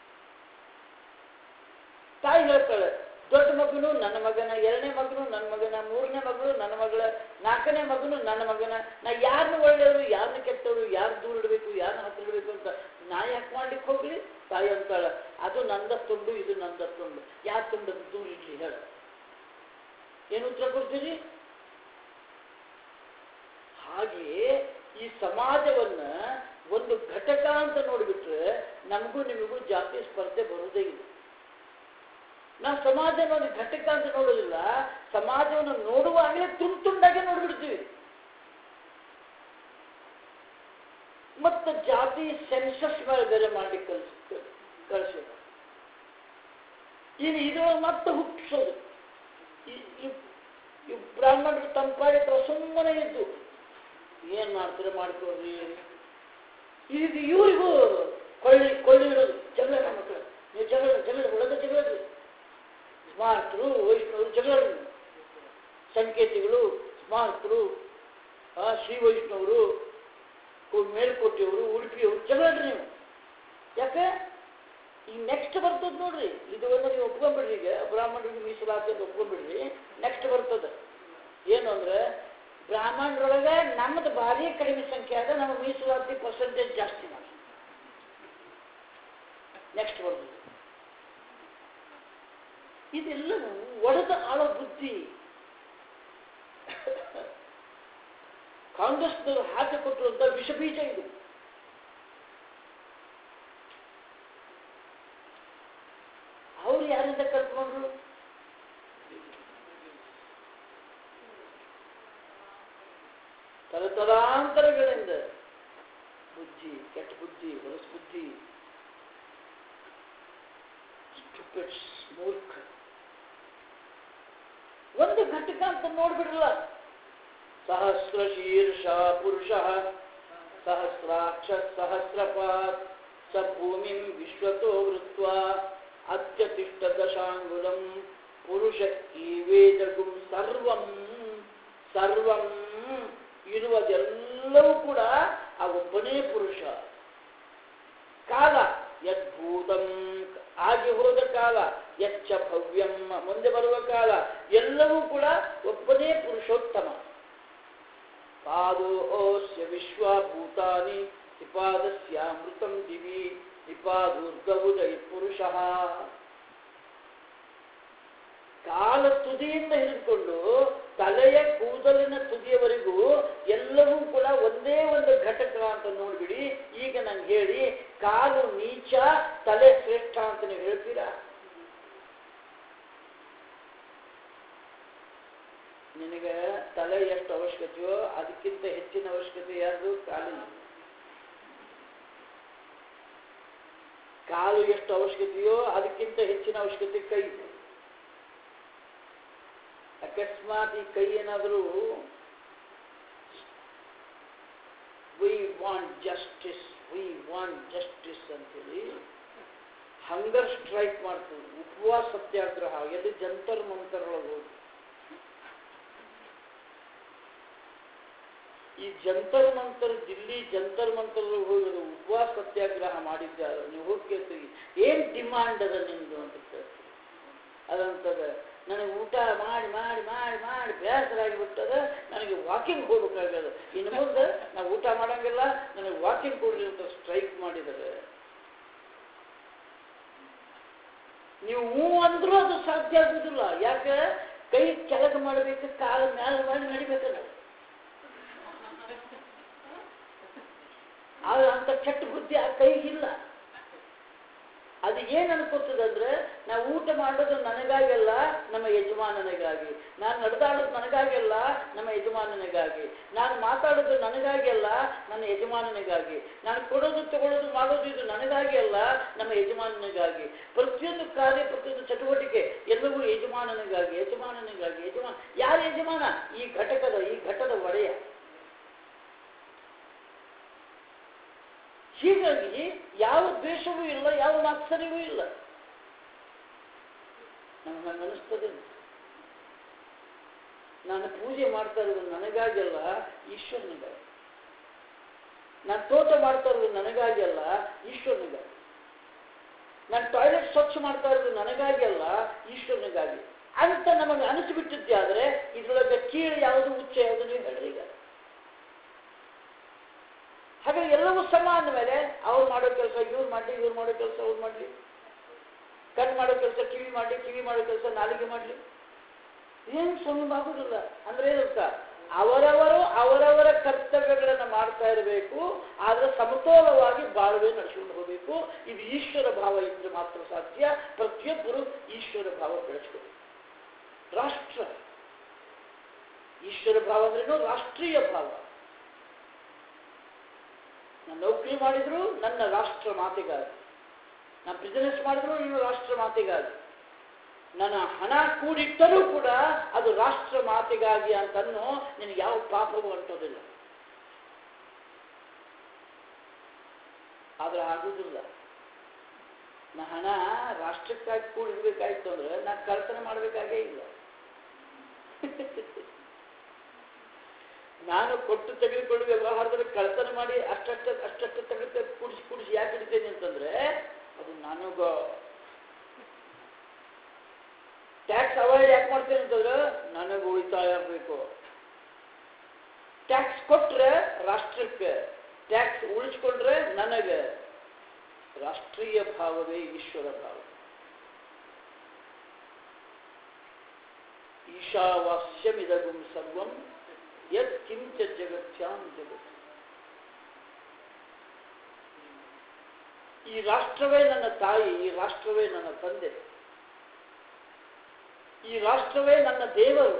ತಾಯಿ ಹೇಳ್ತಾಳೆ ದೊಡ್ಡ ಮಗನು ನನ್ನ ಮಗನ ಎರಡನೇ ಮಗನು ನನ್ನ ಮಗನ ಮೂರನೇ ಮಗಳು ನನ್ನ ಮಗಳ ನಾಲ್ಕನೇ ಮಗನು ನನ್ನ ಮಗನ ನಾ ಯಾರನ್ನ ಒಳ್ಳೆಯವರು ಯಾರನ್ನ ಕೆಟ್ಟವರು ಯಾರು ದೂರ ಇಡಬೇಕು ಯಾರನ್ನ ಹತ್ರ ಇಡಬೇಕು ಅಂತ ನಾ ಯಾಕೆ ಮಾಡ್ಲಿಕ್ಕೆ ಹೋಗ್ಲಿ ತಾಯಿ ಅಂತಾಳ ಅದು ನಂದ ತುಂಡು ಇದು ನಂದ ತುಂಡು ಯಾರ ತುಂಡು ದೂರ ಇಡ್ಲಿ ಹೇಳ ಏನು ಉತ್ತರ ಕೊಡ್ತೀರಿ ಹಾಗೆಯೇ ಈ ಸಮಾಜವನ್ನ ಒಂದು ಘಟಕ ಅಂತ ನೋಡಿಬಿಟ್ರೆ ನಮಗೂ ನಿಮಗೂ ಜಾತಿ ಸ್ಪರ್ಧೆ ಬರುವುದೇ ಇಲ್ಲ ನಾವು ಸಮಾಜ ಒಂದು ಘಟಕ ಅಂತ ನೋಡೋದಿಲ್ಲ ಸಮಾಜವನ್ನು ನೋಡುವಾಗಲೇ ತುಂಡು ತುಂಡಾಗೆ ನೋಡ್ಬಿಡ್ತೀವಿ ಮತ್ತು ಜಾತಿ ಸೆನ್ಸಸ್ ಮೇಲೆ ಬೇರೆ ಮಾಡಿ ಕಲಿಸ್ ಕಳಿಸೋದು ಇನ್ನು ಇದ್ರೊಳಗೆ ಮತ್ತೆ ಹುಟ್ಟಿಸೋದು ಈ- ಈ- ಈ ಬ್ರಾಹ್ಮಣರು ತಂಪಾಗಿ ಸುಮ್ಮನೆ ಇದ್ದು ಏನ್ ಮಾಡ್ತಾರೆ ಮಾಡ್ಕೊಳ್ರಿ ಈಗ ಇವ್ರಿಗೂ ಕೊಳ್ಳಿ ಕೊಳ್ಳಿ ಇಡೋದು ಜಗಳ ಮಕ್ಕಳು ನೀವು ಜಗಳ ಜಗಳ ಒಳಗೆ ಜಗಳರಿ ಸ್ಮಾರ್ತರು ವೈಷ್ಣವರು ಜಗಳರಿ ಸಂಕೇತಿಗಳು ಸ್ಮಾರ್ತರು ಆ, ಶ್ರೀ ವೈಷ್ಣವರು ಕೊ- ಮೇಲ್ಕೋಟೆಯವರು ಉಡುಪಿಯವರು ಜಗಳರಿ ನೀವು ಯಾಕೆ ಈಗ ನೆಕ್ಸ್ಟ್ ಬರ್ತದೆ ನೋಡ್ರಿ ಇದು ಒಂದು ನೀವು ಒಪ್ಕೊಂಡ್ಬಿಡ್ರಿ ಈಗ ಬ್ರಾಹ್ಮಣರಿಗೆ ಮೀಸಲಾತಿ ಅಂತ ಒಪ್ಕೊಂಡ್ಬಿಡ್ರಿ ನೆಕ್ಸ್ಟ್ ಬರ್ತದೆ ಏನು ಅಂದ್ರೆ ಬ್ರಾಹ್ಮಣರೊಳಗೆ ನಮ್ಮದು ಭಾರಿ ಕಡಿಮೆ ಸಂಖ್ಯೆ ಆದ ನಮ್ಮ ಮೀಸಲಾತಿ ಪರ್ಸೆಂಟೇಜ್ ಜಾಸ್ತಿ ಮಾಡಿ ನೆಕ್ಸ್ಟ್ ಬರ್ತದೆ ಇದೆಲ್ಲವೂ ಒಡೆದ ಆಳೋ ಬುದ್ಧಿ ಕಾಂಗ್ರೆಸ್ನವರು ಹಾಕಿಕೊಟ್ಟಿರುವಂಥ ವಿಷಬೀಜ ಇದು ಅವ್ರು ಯಾರಿಂದ ಕಲ್ತ್ಕೊಂಡ್ರು ತಲತಲಾಂತರಗಳಿಂದ ಬುದ್ಧಿ ಕೆಟ್ಟ ಬುದ್ಧಿ ಹೊಲಸು ಬುದ್ಧಿ ಇಷ್ಟು ಸ್ಟುಪಿಡ್ಸ್ ಮೂರ್ಖ ಒಂದು ಘಟಕ ಅಂತ ನೋಡ್ಬಿಡ್ರಲ್ಲ ಸಹಸ್ರ ಶೀರ್ಷ ಪುರುಷ ಸಹಸ್ರಾಕ್ಷ ಸಹಸ್ರಪಾತ್ ಸ ಭೂಮಿಂ ವಿಶ್ವತೋ ವೃತ್ವ ಅತ್ಯತಿಷ್ಠ ದಶಾಂಗುಲಂ ಪುರುಷ ಈವೇದಗುಂ ಸರ್ವಂ ಸರ್ವಂ ಇರುವುದೆಲ್ಲವೂ ಕೂಡ ಆ ಒಬ್ಬನೇ ಪುರುಷ ಕಾಲ ಯದ್ಭೂತಂ ಆಗಿ ಹೋದ ಕಾಲ ಯಚ್ಚ ಭವ್ಯಂ ಮುಂದೆ ಬರುವ ಕಾಲ ಎಲ್ಲವೂ ಕೂಡ ಒಬ್ಬನೇ ಪುರುಷೋತ್ತಮ ಪಾದೋಸ್ಯ ವಿಶ್ವಭೂತಾನಿ ನಿಪಾದಸ್ಯಾಮೃತಂ ದಿವಿ ನಿಪಾದೂರ್ಗವುದೈ ಪುರುಷ ಕಾಲ ತುದಿಯಿಂದ ಹಿಡಿದುಕೊಂಡು ತಲೆಯ ಕೂದಲಿನ ತುದಿಯವರೆಗೂ ಎಲ್ಲವೂ ಕೂಡ ಒಂದೇ ಒಂದು ಘಟಕ ಅಂತ ನೋಡ್ಬಿಡಿ ಈಗ ನಂಗೆ ಹೇಳಿ ಕಾಲು ನೀಚ ತಲೆ ಶ್ರೇಷ್ಠ ಅಂತ ನೀವು ಹೇಳ್ತೀರಾ ನಿನಗೆ ತಲೆ ಎಷ್ಟು ಅವಶ್ಯಕತೆಯೋ ಅದಕ್ಕಿಂತ ಹೆಚ್ಚಿನ ಅವಶ್ಯಕತೆ ಯಾರ್ದು ಕಾಲಿನ ಕಾಲು ಎಷ್ಟು ಅವಶ್ಯಕತೆಯೋ ಅದಕ್ಕಿಂತ ಹೆಚ್ಚಿನ ಅವಶ್ಯಕತೆ ಕೈ ಅಕಸ್ಮಾತ್ ಈ ಕೈ ಏನಾದರೂ we want justice we want justice ಅಂತೇಳಿ ಹಂಗರ್ ಸ್ಟ್ರೈಕ್ ಮಾಡ್ತದೆ ಉಪವಾಸ ಸತ್ಯಾಗ್ರಹ ಎಲ್ಲಿ ಜಂತರ್ ಮಂತರ್ ಒಳಗೆ ಹೋಗಿ ಈ ಜಂತರ್ ಮಂತರ್ ದಿಲ್ಲಿ ಜಂತರ್ ಮಂತರ್ ಹೋಗಿ ಉಪವಾಸ ಸತ್ಯಾಗ್ರಹ ಮಾಡಿದ್ದಾರೆ ನೀವು ಹೋಗಿ ಕೇಳ್ತೀವಿ ಏನ್ ಡಿಮಾಂಡ್ ಅದ ನಿಮ್ದು ಅಂತ ಕೇಳ್ತೀವಿ ಅದಂತದ ನನಗೆ ಊಟ ಮಾಡಿ ಮಾಡಿ ಮಾಡಿ ಮಾಡಿ ಬೇಸರ ಆಗಿಬಿಟ್ಟದ ನನಗೆ ವಾಕಿಂಗ್ ಹೋಗ್ಬೇಕಾಗ್ಯದ ಇನ್ನು ಮುಂದೆ ನಾವು ಊಟ ಮಾಡಂಗಿಲ್ಲ ನನಗೆ ವಾಕಿಂಗ್ ಕೊಡ್ರಿ ಅಂತ ಸ್ಟ್ರೈಕ್ ಮಾಡಿದರೆ ನೀವು ಹ್ಞೂ ಅಂದ್ರೂ ಅದು ಸಾಧ್ಯ ಆಗುದಿಲ್ಲ ಯಾಕೆ ಕೈ ಕೆಳಗೆ ಮಾಡಬೇಕು ಕಾಲ ಮ್ಯಾಲ ಮಾಡಿ ನಡಿಬೇಕಲ್ಲ ಆದ್ರೆ ಅಂತ ಕೆಟ್ಟ ಬುದ್ಧಿ ಆ ಕೈಗಿಲ್ಲ ಅದು ಏನು ಅನ್ಕೋತದಂದ್ರೆ ನಾವು ಊಟ ಮಾಡೋದು ನನಗಾಗಲ್ಲ ನಮ್ಮ ಯಜಮಾನನಿಗಾಗಿ ನಾನು ನಡೆದಾಡೋದು ನನಗಾಗಲ್ಲ ನಮ್ಮ ಯಜಮಾನನಿಗಾಗಿ ನಾನು ಮಾತಾಡೋದು ನನಗಾಗಿ ಅಲ್ಲ ನನ್ನ ಯಜಮಾನನಿಗಾಗಿ ನಾನು ಕೊಡೋದು ತಗೊಳ್ಳೋದು ಮಾಡೋದು ಇದು ನನಗಾಗಿ ಅಲ್ಲ ನಮ್ಮ ಯಜಮಾನನಿಗಾಗಿ ಪ್ರತಿಯೊಂದು ಕಾರ್ಯ ಪ್ರತಿಯೊಂದು ಚಟುವಟಿಕೆ ಎಲ್ಲವೂ ಯಜಮಾನನಿಗಾಗಿ ಯಜಮಾನನಿಗಾಗಿ ಯಜಮಾನ ಯಾರು ಯಜಮಾನ ಈ ಘಟಕದ ಈ ಘಟದ ಒಡೆಯ ಹೀಗಾಗಿ ಯಾವ ದ್ವೇಷವೂ ಇಲ್ಲ ಯಾವ ಮಾತ್ಸರ್ಯವೂ ಇಲ್ಲ ನಮ್ಗೆ ಹಂಗೆ ಅನಿಸ್ತದೆ ನಾನು ಪೂಜೆ ಮಾಡ್ತಾ ಇರೋದು ನನಗಾಗಿ ಅಲ್ಲ ಈಶ್ವರನಿಗಾಗಿ ನಾನು ತೋಟ ಮಾಡ್ತಾ ಇರೋದು ನನಗಾಗಿ ಅಲ್ಲ ಈಶ್ವರನಿಗಾಗಿ ನಾನು ಟಾಯ್ಲೆಟ್ ಸ್ವಚ್ಛ ಮಾಡ್ತಾ ಇರೋದು ನನಗಾಗಿ ಅಲ್ಲ ಈಶ್ವರನಿಗಾಗಿ ಅಂತ ನಮಗೆ ಅನಿಸ್ಬಿಟ್ಟಿದ್ದೆ ಆದರೆ ಇದರೊಳಗೆ ಕೀಳು ಯಾವುದು ಉಚ್ಚ ಯಾವುದು ನೀವು ಹೇಳ್ರಿ ಈಗ ಹಾಗಾಗಿ ಎಲ್ಲವೂ ಸಮ ಅಂದಮೇಲೆ ಅವ್ರು ಮಾಡೋ ಕೆಲಸ ಇವ್ರು ಮಾಡಲಿ ಇವ್ರು ಮಾಡೋ ಕೆಲಸ ಅವ್ರು ಮಾಡಲಿ ಕಣ್ಣು ಮಾಡೋ ಕೆಲಸ ಕಿವಿ ಮಾಡಲಿ ಕಿವಿ ಮಾಡೋ ಕೆಲಸ ನಾಲಿಗೆ ಮಾಡಲಿ ಏನು ಸುಮ್ಮನೆ ಆಗುದಿಲ್ಲ ಅಂದ್ರೆ ಏನಂತ ಅವರವರು ಅವರವರ ಕರ್ತವ್ಯಗಳನ್ನು ಮಾಡ್ತಾ ಇರಬೇಕು ಆದರೆ ಸಮತೋಲವಾಗಿ ಬಾಳ್ವೆ ನಡೆಸ್ಕೊಂಡು ಹೋಗಬೇಕು ಇದು ಈಶ್ವರ ಭಾವ ಇದ್ರೆ ಮಾತ್ರ ಸಾಧ್ಯ ಪ್ರತಿಯೊಬ್ಬರು ಈಶ್ವರ ಭಾವ ಬೆಳೆಸ್ಕೋಬೇಕು ರಾಷ್ಟ್ರ ಈಶ್ವರ ಭಾವ ಅಂದ್ರೇನು ರಾಷ್ಟ್ರೀಯ ಭಾವ ನಾನು ನೌಕರಿ ಮಾಡಿದ್ರು ನನ್ನ ರಾಷ್ಟ್ರ ಮಾತೆಗಾಗಿ ನಾನು ಬಿಸ್ನೆಸ್ ಮಾಡಿದ್ರು ಇನ್ನು ರಾಷ್ಟ್ರ ಮಾತೆಗಾಗಿ ನನ್ನ ಹಣ ಕೂಡಿಟ್ಟರೂ ಕೂಡ ಅದು ರಾಷ್ಟ್ರ ಮಾತೆಗಾಗಿ ಅಂತನ್ನೋ ನಿನಗೆ ಯಾವ ಪಾಪವೂ ಅಂಟೋದಿಲ್ಲ ಆದ್ರೆ ಆಗುವುದಿಲ್ಲ ನಾ ಹಣ ರಾಷ್ಟ್ರಕ್ಕಾಗಿ ಕೂಡಿರ್ಬೇಕಾಯ್ತು ಅಂದ್ರೆ ನಾನು ಕಳ್ತನ ಮಾಡಬೇಕಾಗೇ ಇಲ್ಲ ನಾನು ಕೊಟ್ಟು ತೆಗೆದುಕೊಳ್ಳುವ ವ್ಯವಹಾರದಲ್ಲಿ ಕಳ್ತನ ಮಾಡಿ ಅಷ್ಟಷ್ಟ ಅಷ್ಟಷ್ಟು ತೆಗೆದು ಕೂಡಿಸಿ ಕೂಡಿಸಿ ಯಾಕೆ ಹಿಡಿತೇನೆ ಅಂತಂದ್ರೆ ಅದು ನನಗ ಟ್ಯಾಕ್ಸ್ ಅವಾಯ್ಡ್ ಯಾಕೆ ಮಾಡ್ತೇನೆ ಅಂತಂದ್ರೆ ನನಗೆ ಉಳಿತಾಯ ಆಗಬೇಕು ಟ್ಯಾಕ್ಸ್ ಕೊಟ್ರೆ ರಾಷ್ಟ್ರಕ್ಕೆ ಟ್ಯಾಕ್ಸ್ ಉಳಿಸ್ಕೊಂಡ್ರೆ ನನಗೆ ರಾಷ್ಟ್ರೀಯ ಭಾವವೇ ಈಶ್ವರ ಭಾವ ಈಶಾವಾಸ್ಯಮಿದಗುಂ ಸರ್ವಂ ಯತ್ ಕಿಂಚ ಜಗತ್ಯಾಂ ಜಗತ್ ಈ ರಾಷ್ಟ್ರವೇ ನನ್ನ ತಾಯಿ ಈ ರಾಷ್ಟ್ರವೇ ನನ್ನ ತಂದೆ ಈ ರಾಷ್ಟ್ರವೇ ನನ್ನ ದೇವರು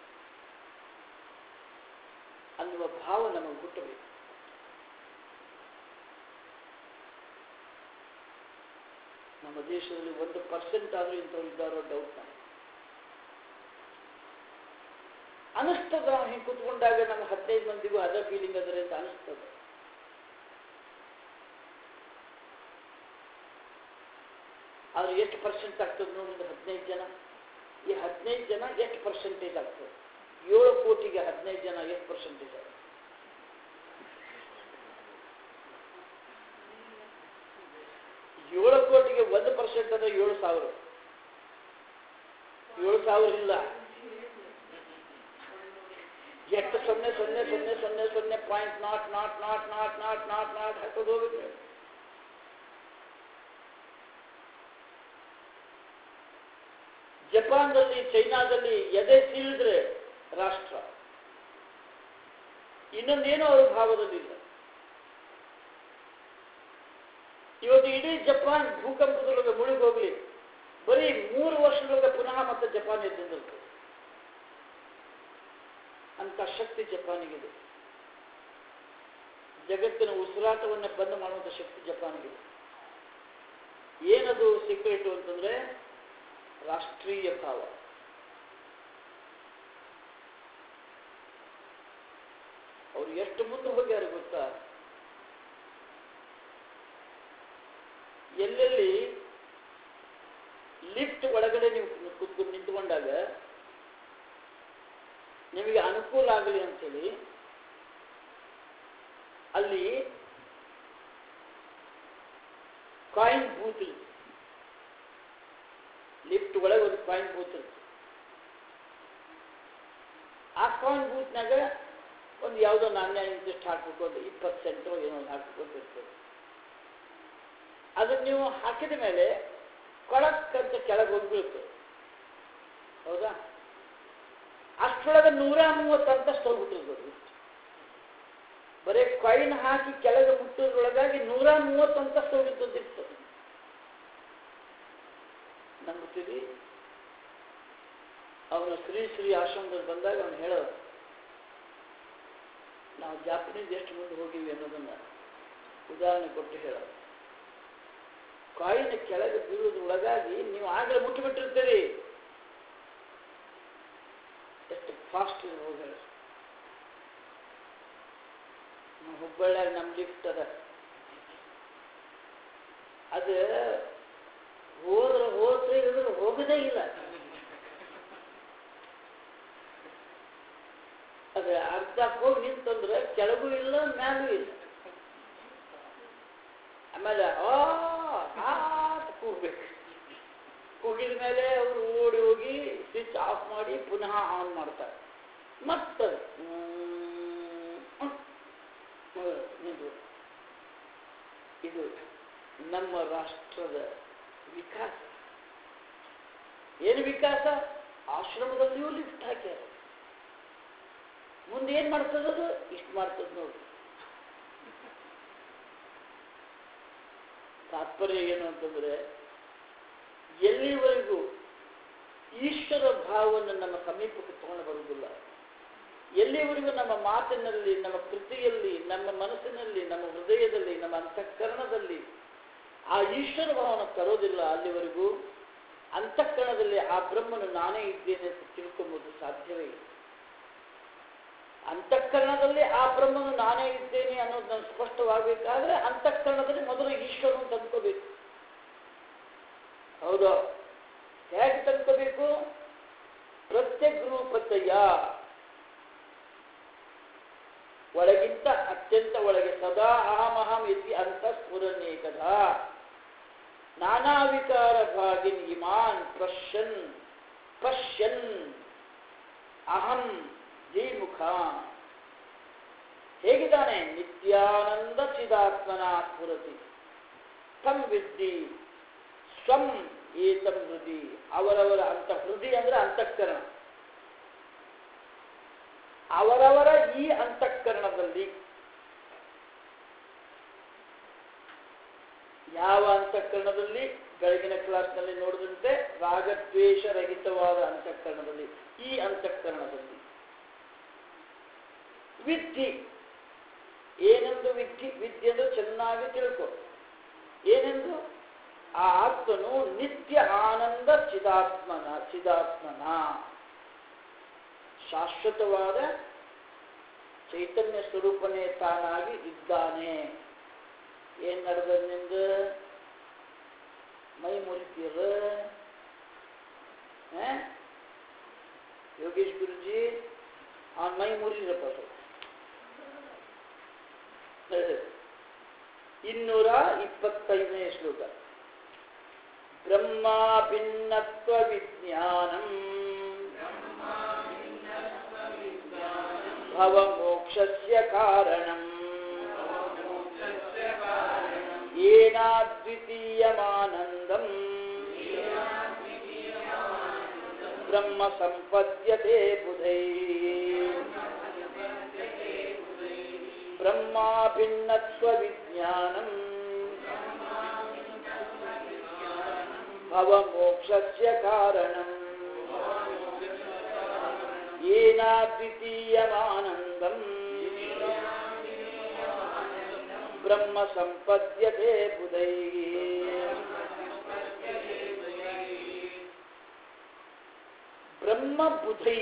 ಅನ್ನುವ ಭಾವ ನಮಗೆ ಹುಟ್ಟಬೇಕು ನಮ್ಮ ಪ್ರದೇಶದಲ್ಲಿ ಒಂದು ಪರ್ಸೆಂಟ್ ಆದರೂ ಇಂಥವ್ರು ಇದ್ದಾರೋ ಡೌಟ್ ನನಗೆ ಅನಿಸ್ತದ ನಾವು ಹಿಂಗೆ ಕೂತ್ಕೊಂಡಾಗ ನಮ್ಮ ಹದಿನೈದು ಮಂದಿಗೂ ಅದ ಫೀಲಿಂಗ್ ಅದರ ಅಂತ ಅನಿಸ್ತದೆ ಆದ್ರೆ ಎಷ್ಟು ಪರ್ಸೆಂಟ್ ಆಗ್ತದೆ ನೋಡಿ ಹದಿನೈದು ಜನ ಈ ಹದಿನೈದು ಜನ ಎಷ್ಟು ಪರ್ಸೆಂಟೇಜ್ ಆಗ್ತದೆ ಏಳು ಕೋಟಿಗೆ ಹದಿನೈದು ಜನ ಎಷ್ಟು ಪರ್ಸೆಂಟೇಜ್ ಆಗುತ್ತೆ ಏಳು ಕೋಟಿಗೆ ಒಂದು ಪರ್ಸೆಂಟ್ ಅಂದ್ರೆ ಏಳು ಸಾವಿರ ಏಳು ಸಾವಿರ ಇಲ್ಲ ಎಷ್ಟು ಸೊನ್ನೆ ಸೊನ್ನೆ ಸೊನ್ನೆ ಸೊನ್ನೆ ಸೊನ್ನೆ point nought nought nought nought nought nought nought ಹಾಕೋದು ಹೋಗುತ್ತೆ ಜಪಾನ್ದಲ್ಲಿ ಚೈನಾದಲ್ಲಿ ಎದೆ ಸೀಳಿದ್ರೆ ರಾಷ್ಟ್ರ ಇನ್ನೊಂದೇನೋ ಅವ್ರ ಭಾವದಲ್ಲಿಲ್ಲ ಇವತ್ತು ಇಡೀ ಜಪಾನ್ ಭೂಕಂಪದೊಳಗೆ ಮುಳುಗಿ ಹೋಗ್ಲಿ ಬರೀ ಮೂರು ವರ್ಷದೊಳಗೆ ಪುನಃ ಮತ್ತೆ ಜಪಾನ್ ಎದ್ದಿರ್ತದೆ ಅಂತ ಶಕ್ತಿ ಜಪಾನಿಗಿದೆ ಜಗತ್ತಿನ ಉಸಿರಾಟವನ್ನು ಬಂದ್ ಮಾಡುವಂಥ ಶಕ್ತಿ ಜಪಾನಿಗಿದೆ ಏನದು ಸೀಕ್ರೆಟು ಅಂತಂದ್ರೆ ರಾಷ್ಟ್ರೀಯ ಭಾವ ಅವ್ರು ಎಷ್ಟು ಮುಂದೆ ಹೋಗ್ಯಾರ ಗೊತ್ತಾ ಎಲ್ಲೆಲ್ಲಿ ಲಿಫ್ಟ್ ಒಳಗಡೆ ನೀವು ಕೂತ್ಕೊಂಡು ನಿಂತ್ಕೊಂಡಾಗ ನಿಮಗೆ ಅನುಕೂಲ ಆಗಲಿ ಅಂತೇಳಿ ಅಲ್ಲಿ ಕಾಯಿನ್ ಬೂತ್ ಇರುತ್ತೆ ಲಿಫ್ಟ್ ಒಳಗೆ ಒಂದು ಕಾಯಿನ್ ಬೂತ್ ಇರುತ್ತೆ ಆ ಕಾಯಿನ್ ಬೂತ್ನಾಗ ಒಂದು ಯಾವುದೋ ನಾಣ್ಯ ಇಂತಿಷ್ಟು ಹಾಕ್ಬೇಕು ಒಂದು ಇಪ್ಪತ್ತು ಸೆಂಟು ಏನೋ ಒಂದು ಹಾಕ್ಬೇಕು ಇರ್ತದೆ ಅದನ್ನು ನೀವು ಹಾಕಿದ ಮೇಲೆ ಕೊಳಕ್ ಅಂತ ಕೆಳಗೆ ಹೋಗಿ ಬೀಳ್ತದೆ ಹೌದಾ ಅಷ್ಟರೊಳಗೆ ನೂರ ಮೂವತ್ತು ಅಂತಷ್ಟು ಹೋಗ್ಬಿಟ್ಟಿರ್ಬೋದು ಬರೀ ಕಾಯಿನ್ ಹಾಕಿ ಕೆಳಗೆ ಮುಟ್ಟೋದ್ರೊಳಗಾಗಿ ನೂರ ಮೂವತ್ತು ಅಂತಷ್ಟು ಹೋಗಿರ್ತದಿತ್ತು ನಂಬುತ್ತೀವಿ ಅವನು ಶ್ರೀ ಶ್ರೀ ಆಶ್ರಮದಲ್ಲಿ ಬಂದಾಗ ಅವನು ಹೇಳೋ ನಾವು ಜಾಪನೀಸ್ ಎಷ್ಟು ಮುಂದೆ ಹೋಗಿವಿ ಅನ್ನೋದನ್ನ ಉದಾಹರಣೆ ಕೊಟ್ಟು ಹೇಳೋ ಕಾಯಿನ ಕೆಳಗೆ ಬೀಳೋದ್ರೊಳಗಾಗಿ ನೀವು ಆಗಲೇ ಮುಟ್ಟಿಬಿಟ್ಟಿರ್ತೀರಿ ಎಷ್ಟು ಫಾಸ್ಟ್ ಇರ್ಬೋದು ಹೇಳಿ ನಮ್ಮ ಹುಬ್ಬಳ್ಳಿಯಾಗ ನಮ್ಮ ಲಿಫ್ಟ್ ಅದ ಅದು ಹೋದ್ರೆ ಹೋದ್ರೆ ಇಳಿದ್ರೆ ಹೋಗೋದೇ ಇಲ್ಲ ಅದು ಅರ್ಧ ಹೋಗಿ ನಿಂತಂದ್ರೆ ಕೆಳಗೂ ಇಲ್ಲ ಮ್ಯಾಲೂ ಇಲ್ಲ ಆಮೇಲೆ ಆ ಆ ಅಂತ ಕೂಗ್ಬೇಕು ಕೂಗಿದ ಮೇಲೆ ಅವರು ಓಡಿ ಹೋಗಿ ಸ್ವಿಚ್ ಆಫ್ ಮಾಡಿ ಪುನಃ ಆನ್ ಮಾಡ್ತಾರೆ ಮತ್ತೆ ಇದು ನಮ್ಮ ರಾಷ್ಟ್ರದ ವಿಕಾಸ ಏನು ವಿಕಾಸ ಆಶ್ರಮದಲ್ಲಿಯೂ ಲಿಫ್ಟ್ ಹಾಕ್ಯಾರ ಮುಂದೆ ಏನು ಮಾಡ್ತದದು ಇಷ್ಟು ಮಾಡ್ತದ ನೋಡಿ ತಾತ್ಪರ್ಯ ಏನು ಅಂತಂದ್ರೆ ಎಲ್ಲಿವರೆಗೂ ಈಶ್ವರ ಭಾವವನ್ನು ನಮ್ಮ ಸಮೀಪಕ್ಕೆ ತಗೊಂಡು ಬರುವುದಿಲ್ಲ ಎಲ್ಲಿವರೆಗೂ ನಮ್ಮ ಮಾತಿನಲ್ಲಿ ನಮ್ಮ ಕೃತಿಯಲ್ಲಿ ನಮ್ಮ ಮನಸ್ಸಿನಲ್ಲಿ ನಮ್ಮ ಹೃದಯದಲ್ಲಿ ನಮ್ಮ ಅಂತಃಕರಣದಲ್ಲಿ ಆ ಈಶ್ವರ ಭಾವನ ತರೋದಿಲ್ಲ ಅಲ್ಲಿವರೆಗೂ ಅಂತಃಕರಣದಲ್ಲಿ ಆ ಬ್ರಹ್ಮನು ನಾನೇ ಇದ್ದೇನೆ ಅಂತ ತಿಳ್ಕೊಂಬೋದು ಸಾಧ್ಯವೇ ಇಲ್ಲ ಅಂತಃಕರಣದಲ್ಲಿ ಆ ಬ್ರಹ್ಮನು ನಾನೇ ಇದ್ದೇನೆ ಅನ್ನೋದು ನಾನು ಸ್ಪಷ್ಟವಾಗಬೇಕಾದ್ರೆ ಅಂತಃಕರಣದಲ್ಲಿ ಮೊದಲು ಈಶ್ವರನು ತಂದ್ಕೋಬೇಕು ಹೌದು ಹೇಗೆ ತಂದ್ಕೋಬೇಕು ಪ್ರತ್ಯೇಕ ರೂಪತೆಯ ಒಳಗಿಂತ ಅತ್ಯಂತ ಒಳಗೆ ಸದಾ ಅಹಮಹಂ ಇತಿ ಅಂತಃಸ್ಫುರನೇಕದ ನಾನಾ ವಿಕಾರ ಭಾಗಿನ್ ಇಮಾನ್ ಪಶ್ಯನ್ ಪಶ್ಯನ್ ಅಹಂ ದ್ವಿಮುಖ ಹೇಗಿದ್ದಾನೆ ನಿತ್ಯಾನಂದ ಚಿದಾತ್ಮನ ಸ್ಫುರತಿ ತಂ ವಿದ್ದಿ ಸ್ವಂ ಏತಂ ಹೃದಿ ಅವರವರ ಅಂತ ಹೃದಯ ಅಂದ್ರೆ ಅಂತಃಕರಣ ಅವರವರ ಈ ಅಂತಃಕರಣದಲ್ಲಿ ಯಾವ ಅಂತಃಕರಣದಲ್ಲಿ ಬೆಳಗಿನ ಕ್ಲಾಸ್ನಲ್ಲಿ ನೋಡಿದಂತೆ ರಾಗದ್ವೇಷ ರಹಿತವಾದ ಅಂತಃಕರಣದಲ್ಲಿ ಈ ಅಂತಃಕರಣದಲ್ಲಿ ವಿದ್ಯೆ ಏನೆಂದು ವಿದ್ಯೆ ವಿದ್ಯೆ ಅಂದ್ರೆ ಚೆನ್ನಾಗಿ ತಿಳ್ಕೊ ಏನೆಂದು ಆ ಆತ್ಮನು ನಿತ್ಯ ಆನಂದ ಚಿದಾತ್ಮನ ಚಿದಾತ್ಮನ ಶಾಶ್ವತವಾದ ಚೈತನ್ಯ ಸ್ವರೂಪನೇ ತಾನಾಗಿ ಇದ್ದಾನೆ ಏನ್ ನಡೆದನಿಂದ ಮೈ ಮುರಿತೀರ ಯೋಗೇಶ್ ಗುರುಜಿ ಅವನ ಮೈ ಮುರಿದ್ರಪ್ಪ ಸ್ವಲ್ಪ ಹೇಳಿ. ಇನ್ನೂರ ಇಪ್ಪತ್ತೈದನೇ ಶ್ಲೋಕ ಬ್ರಹ್ಮ ಭಿನ್ನತ್ವ ವಿಜ್ಞಾನಂ ಭವಮೋಕ್ಷಸ್ಯ ಕಾರಣಂ ಏನಾದ್ವಿತೀಯಮಾನಂದಂ ಬ್ರಹ್ಮ ಸಂಪದ್ಯತೆ ಬುಧೈ ಬ್ರಹ್ಮಾಭಿನ್ನತ್ವ ವಿಜ್ಞಾನಂ ಭವಮೋಕ್ಷಸ್ಯ ಕಾರಣಂ ಏನಾದ್ವಿತೀಯಮಾನಂದಂ ಬ್ರಹ್ಮ ಸಂಪದ್ಯತೆ ಬುಧೈ ಬ್ರಹ್ಮ ಬುಧೈ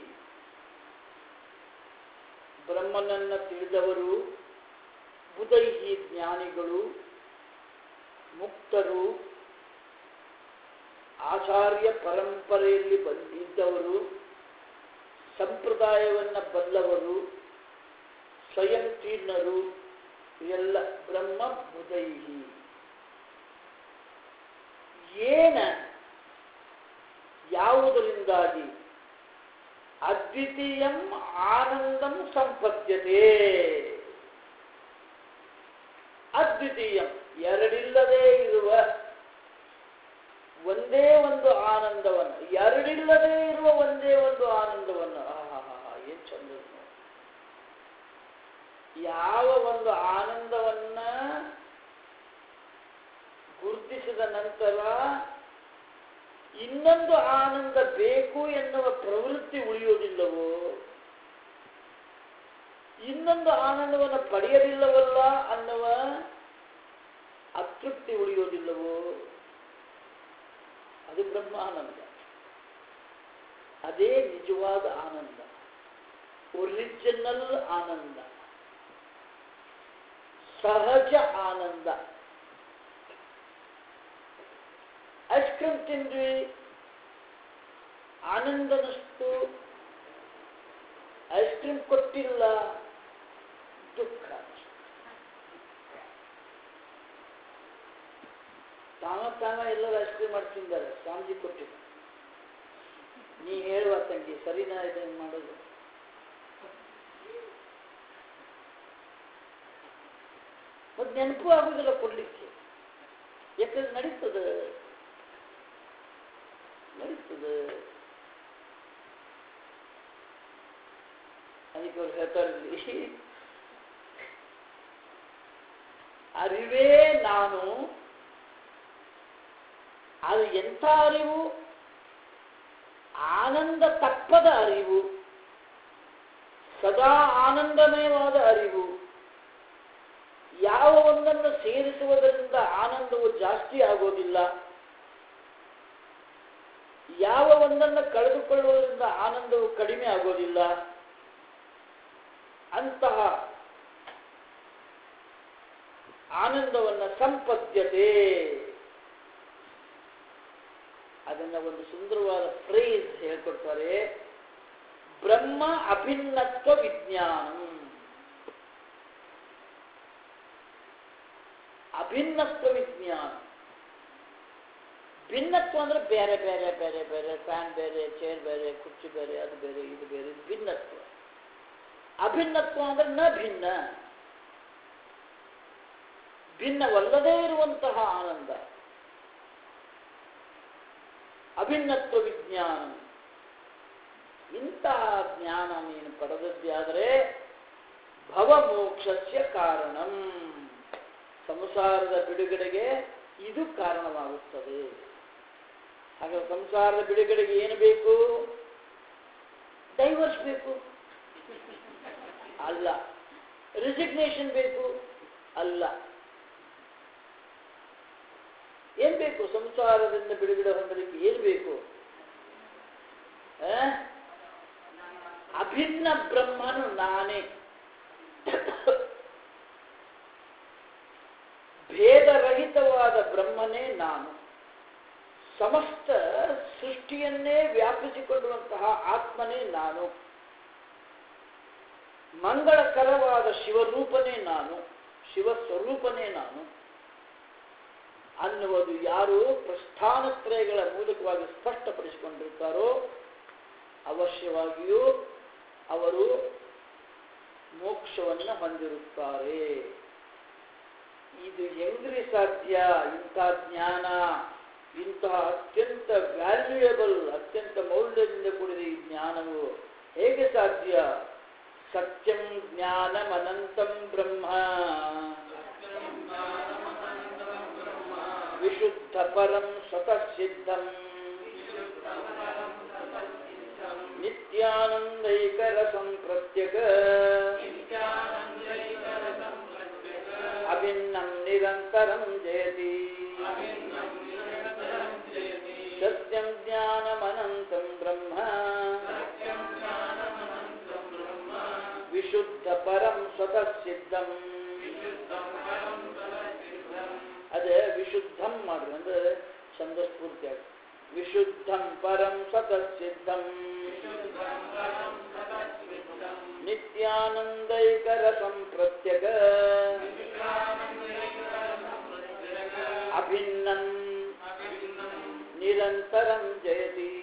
ಬ್ರಹ್ಮನನ್ನ ತಿಳಿದವರು ಬುಧೈಹಿ ಜ್ಞಾನಿಗಳು ಮುಕ್ತರು ಆಚಾರ್ಯ ಪರಂಪರೆಯಲ್ಲಿ ಬಂದಿದ್ದವರು ಸಂಪ್ರದಾಯವನ್ನ ಬಲ್ಲವರು ಸ್ವಯಂ ತೀರ್ಣರು ಎಲ್ಲ ಬ್ರಹ್ಮ ಬುಧೈಹಿ ಏನ ಯಾವುದರಿಂದಾಗಿ ಅದ್ವಿತೀಯಂ ಆನಂದಂ ಸಂಪದ್ಯತೆ ಅದ್ವಿತೀಯಂ ಎರಡಿಲ್ಲದೆ ಇರುವ ಒಂದೇ ಒಂದು ಆನಂದವನ್ನು ಎರಡಿಲ್ಲದೆ ಇರುವ ಒಂದೇ ಒಂದು ಆನಂದವನ್ನು ಆಹಾ ಏನ್ ಚಂದ ಇದು ನೋಡಿ. ಯಾವ ಒಂದು ಆನಂದವನ್ನ ಗುರುತಿಸಿದ ನಂತರ ಇನ್ನೊಂದು ಆನಂದ ಬೇಕು ಎನ್ನುವ ಪ್ರವೃತ್ತಿ ಉಳಿಯುವುದಿಲ್ಲವೋ ಇನ್ನೊಂದು ಆನಂದವನ್ನು ಪಡೆಯಲಿಲ್ಲವಲ್ಲ ಅನ್ನುವ ಅತೃಪ್ತಿ ಉಳಿಯೋದಿಲ್ಲವೋ ಅದು ಬ್ರಹ್ಮಾನಂದ ಅದೇ ನಿಜವಾದ ಆನಂದ ಒರಿಜಿನಲ್ ಆನಂದ ಸಹಜ ಆನಂದ ಐಸ್ ಕ್ರೀಮ್ ತಿಂದ್ವಿ ಆನಂದನಷ್ಟು ಐಸ್ ಕ್ರೀಮ್ ಕೊಟ್ಟಿಲ್ಲ ದುಃಖ ತಾವ ತಾವ ಎಲ್ಲರೂ ಐಸ್ ಕ್ರೀಮ್ ಮಾಡಿ ತಿಂದಾರೆ ಸ್ವಾಮೀಜಿ ಕೊಟ್ಟಿಲ್ಲ ನೀ ಹೇಳುವ ತಂಗಿ ಸರಿನಾ ಇದನ್ನು ಮಾಡೋದು ಮತ್ತೆ ನೆನಪು ಆಗುದಿಲ್ಲ ಕೊಡ್ಲಿಕ್ಕೆ ಯಾಕಂದ್ರೆ ನಡೀತದೆ ನಡೀತದೆ ಅದಕ್ಕೆ ಅವ್ರು ಹೇಳ್ತಾರೆ ಇಲ್ಲಿ, ಅರಿವೇ ನಾನು ಅದು ಎಂಥ ಅರಿವು ಆನಂದ ತಪ್ಪದ ಅರಿವು ಸದಾ ಆನಂದಮಯವಾದ ಅರಿವು ಯಾವ ಒಂದನ್ನು ಸೇರಿಸುವುದರಿಂದ ಆನಂದವು ಜಾಸ್ತಿ ಆಗೋದಿಲ್ಲ ಯಾವ ಒಂದನ್ನು ಕಳೆದುಕೊಳ್ಳುವುದರಿಂದ ಆನಂದವು ಕಡಿಮೆ ಆಗೋದಿಲ್ಲ ಅಂತಹ ಆನಂದವನ್ನು ಸಂಪದ್ಯತೆ ಅದನ್ನ ಒಂದು ಸುಂದರವಾದ ಫ್ರೇಸ್ ಹೇಳ್ಕೊಡ್ತಾರೆ ಬ್ರಹ್ಮ ಅಭಿನ್ನತ್ವ ವಿಜ್ಞಾನಂ ಅಭಿನ್ನತ್ವ ವಿಜ್ಞಾನ ಭಿನ್ನತ್ವ ಅಂದ್ರೆ ಬೇರೆ ಬೇರೆ ಬೇರೆ ಬೇರೆ ಫ್ಯಾನ್ ಬೇರೆ ಚೇರ್ ಬೇರೆ ಕುರ್ಚಿ ಬೇರೆ ಅದು ಬೇರೆ ಇದು ಬೇರೆ ಇದು ಭಿನ್ನತ್ವ ಅಭಿನ್ನತ್ವ ಅಂದ್ರೆ ನ ಭಿನ್ನ ಭಿನ್ನವಲ್ಲದೇ ಇರುವಂತಹ ಆನಂದ ಅಭಿನ್ನತ್ವ ವಿಜ್ಞಾನ ಇಂತಹ ಜ್ಞಾನ ನೀನು ಪಡೆದದ್ದಾದರೆ ಭವಮೋಕ್ಷಸ್ಯ ಕಾರಣಂ ಸಂಸಾರದ ಬಿಡುಗಡೆಗೆ ಇದು ಕಾರಣವಾಗುತ್ತದೆ ಹಾಗೆ ಸಂಸಾರದ ಬಿಡುಗಡೆಗೆ ಏನು ಬೇಕು ಡೈವರ್ಸ್ ಬೇಕು ಅಲ್ಲ ರಿಸಿಗ್ನೇಷನ್ ಬೇಕು ಅಲ್ಲ ಏನ್ ಬೇಕು ಬೇಕು ಸಂಸಾರದಿಂದ ಬಿಡುಗಡೆ ಹೊಂದಲಿಕ್ಕೆ ಏನು ಬೇಕು ಆ? ಅಭಿನ್ನ ಬ್ರಹ್ಮನು ನಾನೇ ಭೇದರಹಿತವಾದ ಬ್ರಹ್ಮನೇ ನಾನು ಸಮಸ್ತ ಸೃಷ್ಟಿಯನ್ನೇ ವ್ಯಾಪಿಸಿಕೊಳ್ಳುವಂತಹ ಆತ್ಮನೇ ನಾನು ಮಂಗಳಕರವಾದ ಶಿವರೂಪನೇ ನಾನು ಶಿವ ಸ್ವರೂಪನೇ ನಾನು ಅನ್ನುವುದು ಯಾರು ಪ್ರಸ್ಥಾನತ್ರಯಗಳ ಮೂಲಕವಾಗಿ ಸ್ಪಷ್ಟಪಡಿಸಿಕೊಂಡಿರ್ತಾರೋ ಅವಶ್ಯವಾಗಿಯೂ ಅವರು ಮೋಕ್ಷವನ್ನು ಹೊಂದಿರುತ್ತಾರೆ ಇದು ಹೆಂಗ್ರಿ ಸಾಧ್ಯ ಇಂಥ ಜ್ಞಾನ ಇಂತಹ ಅತ್ಯಂತ ವ್ಯಾಲ್ಯೂಯಬಲ್ ಅತ್ಯಂತ ಮೌಲ್ಯದಿಂದ ಕೂಡಿದ ಈ ಜ್ಞಾನವು ಹೇಗೆ ಸಾಧ್ಯ ಸತ್ಯಂ ಜ್ಞಾನಮನಂತಂ ಬ್ರಹ್ಮ ವಿಶುದ್ಧ ಪರಂ ಸ್ವತಃ ಸಿದ್ಧಂ ನಿತ್ಯಾನಂದೈಕರಸಂ ಪ್ರತ್ಯಗ ಅಭಿನ್ನಂ ನಿರಂತರಂ ಜಯತಿ ಸತ್ಯಂ ಜ್ಞಾನಮನಂತಂ ಬ್ರಹ್ಮ ವಿಶುದ್ಧ ಪರಂ ಸ್ವತಃ ಸಿದ್ಧಂ ಅದೇ ವಿಶುದ್ಧಂ ಮಾಡ್ರಿ ಅಂದ್ರೆ ಛಂದಸ್ಫೂರ್ತಿಯಾಗಿ ವಿಶುದ್ಧಂ ಪರಂ ಸ್ವತಃ ಸಿದ್ಧಂ ನಿತ್ಯಾನಂದೈಕರಸಂ ಪ್ರತ್ಯಗ ಅಭಿನ್ನಂ ನಿರಂತರಂ ಜಯತಿ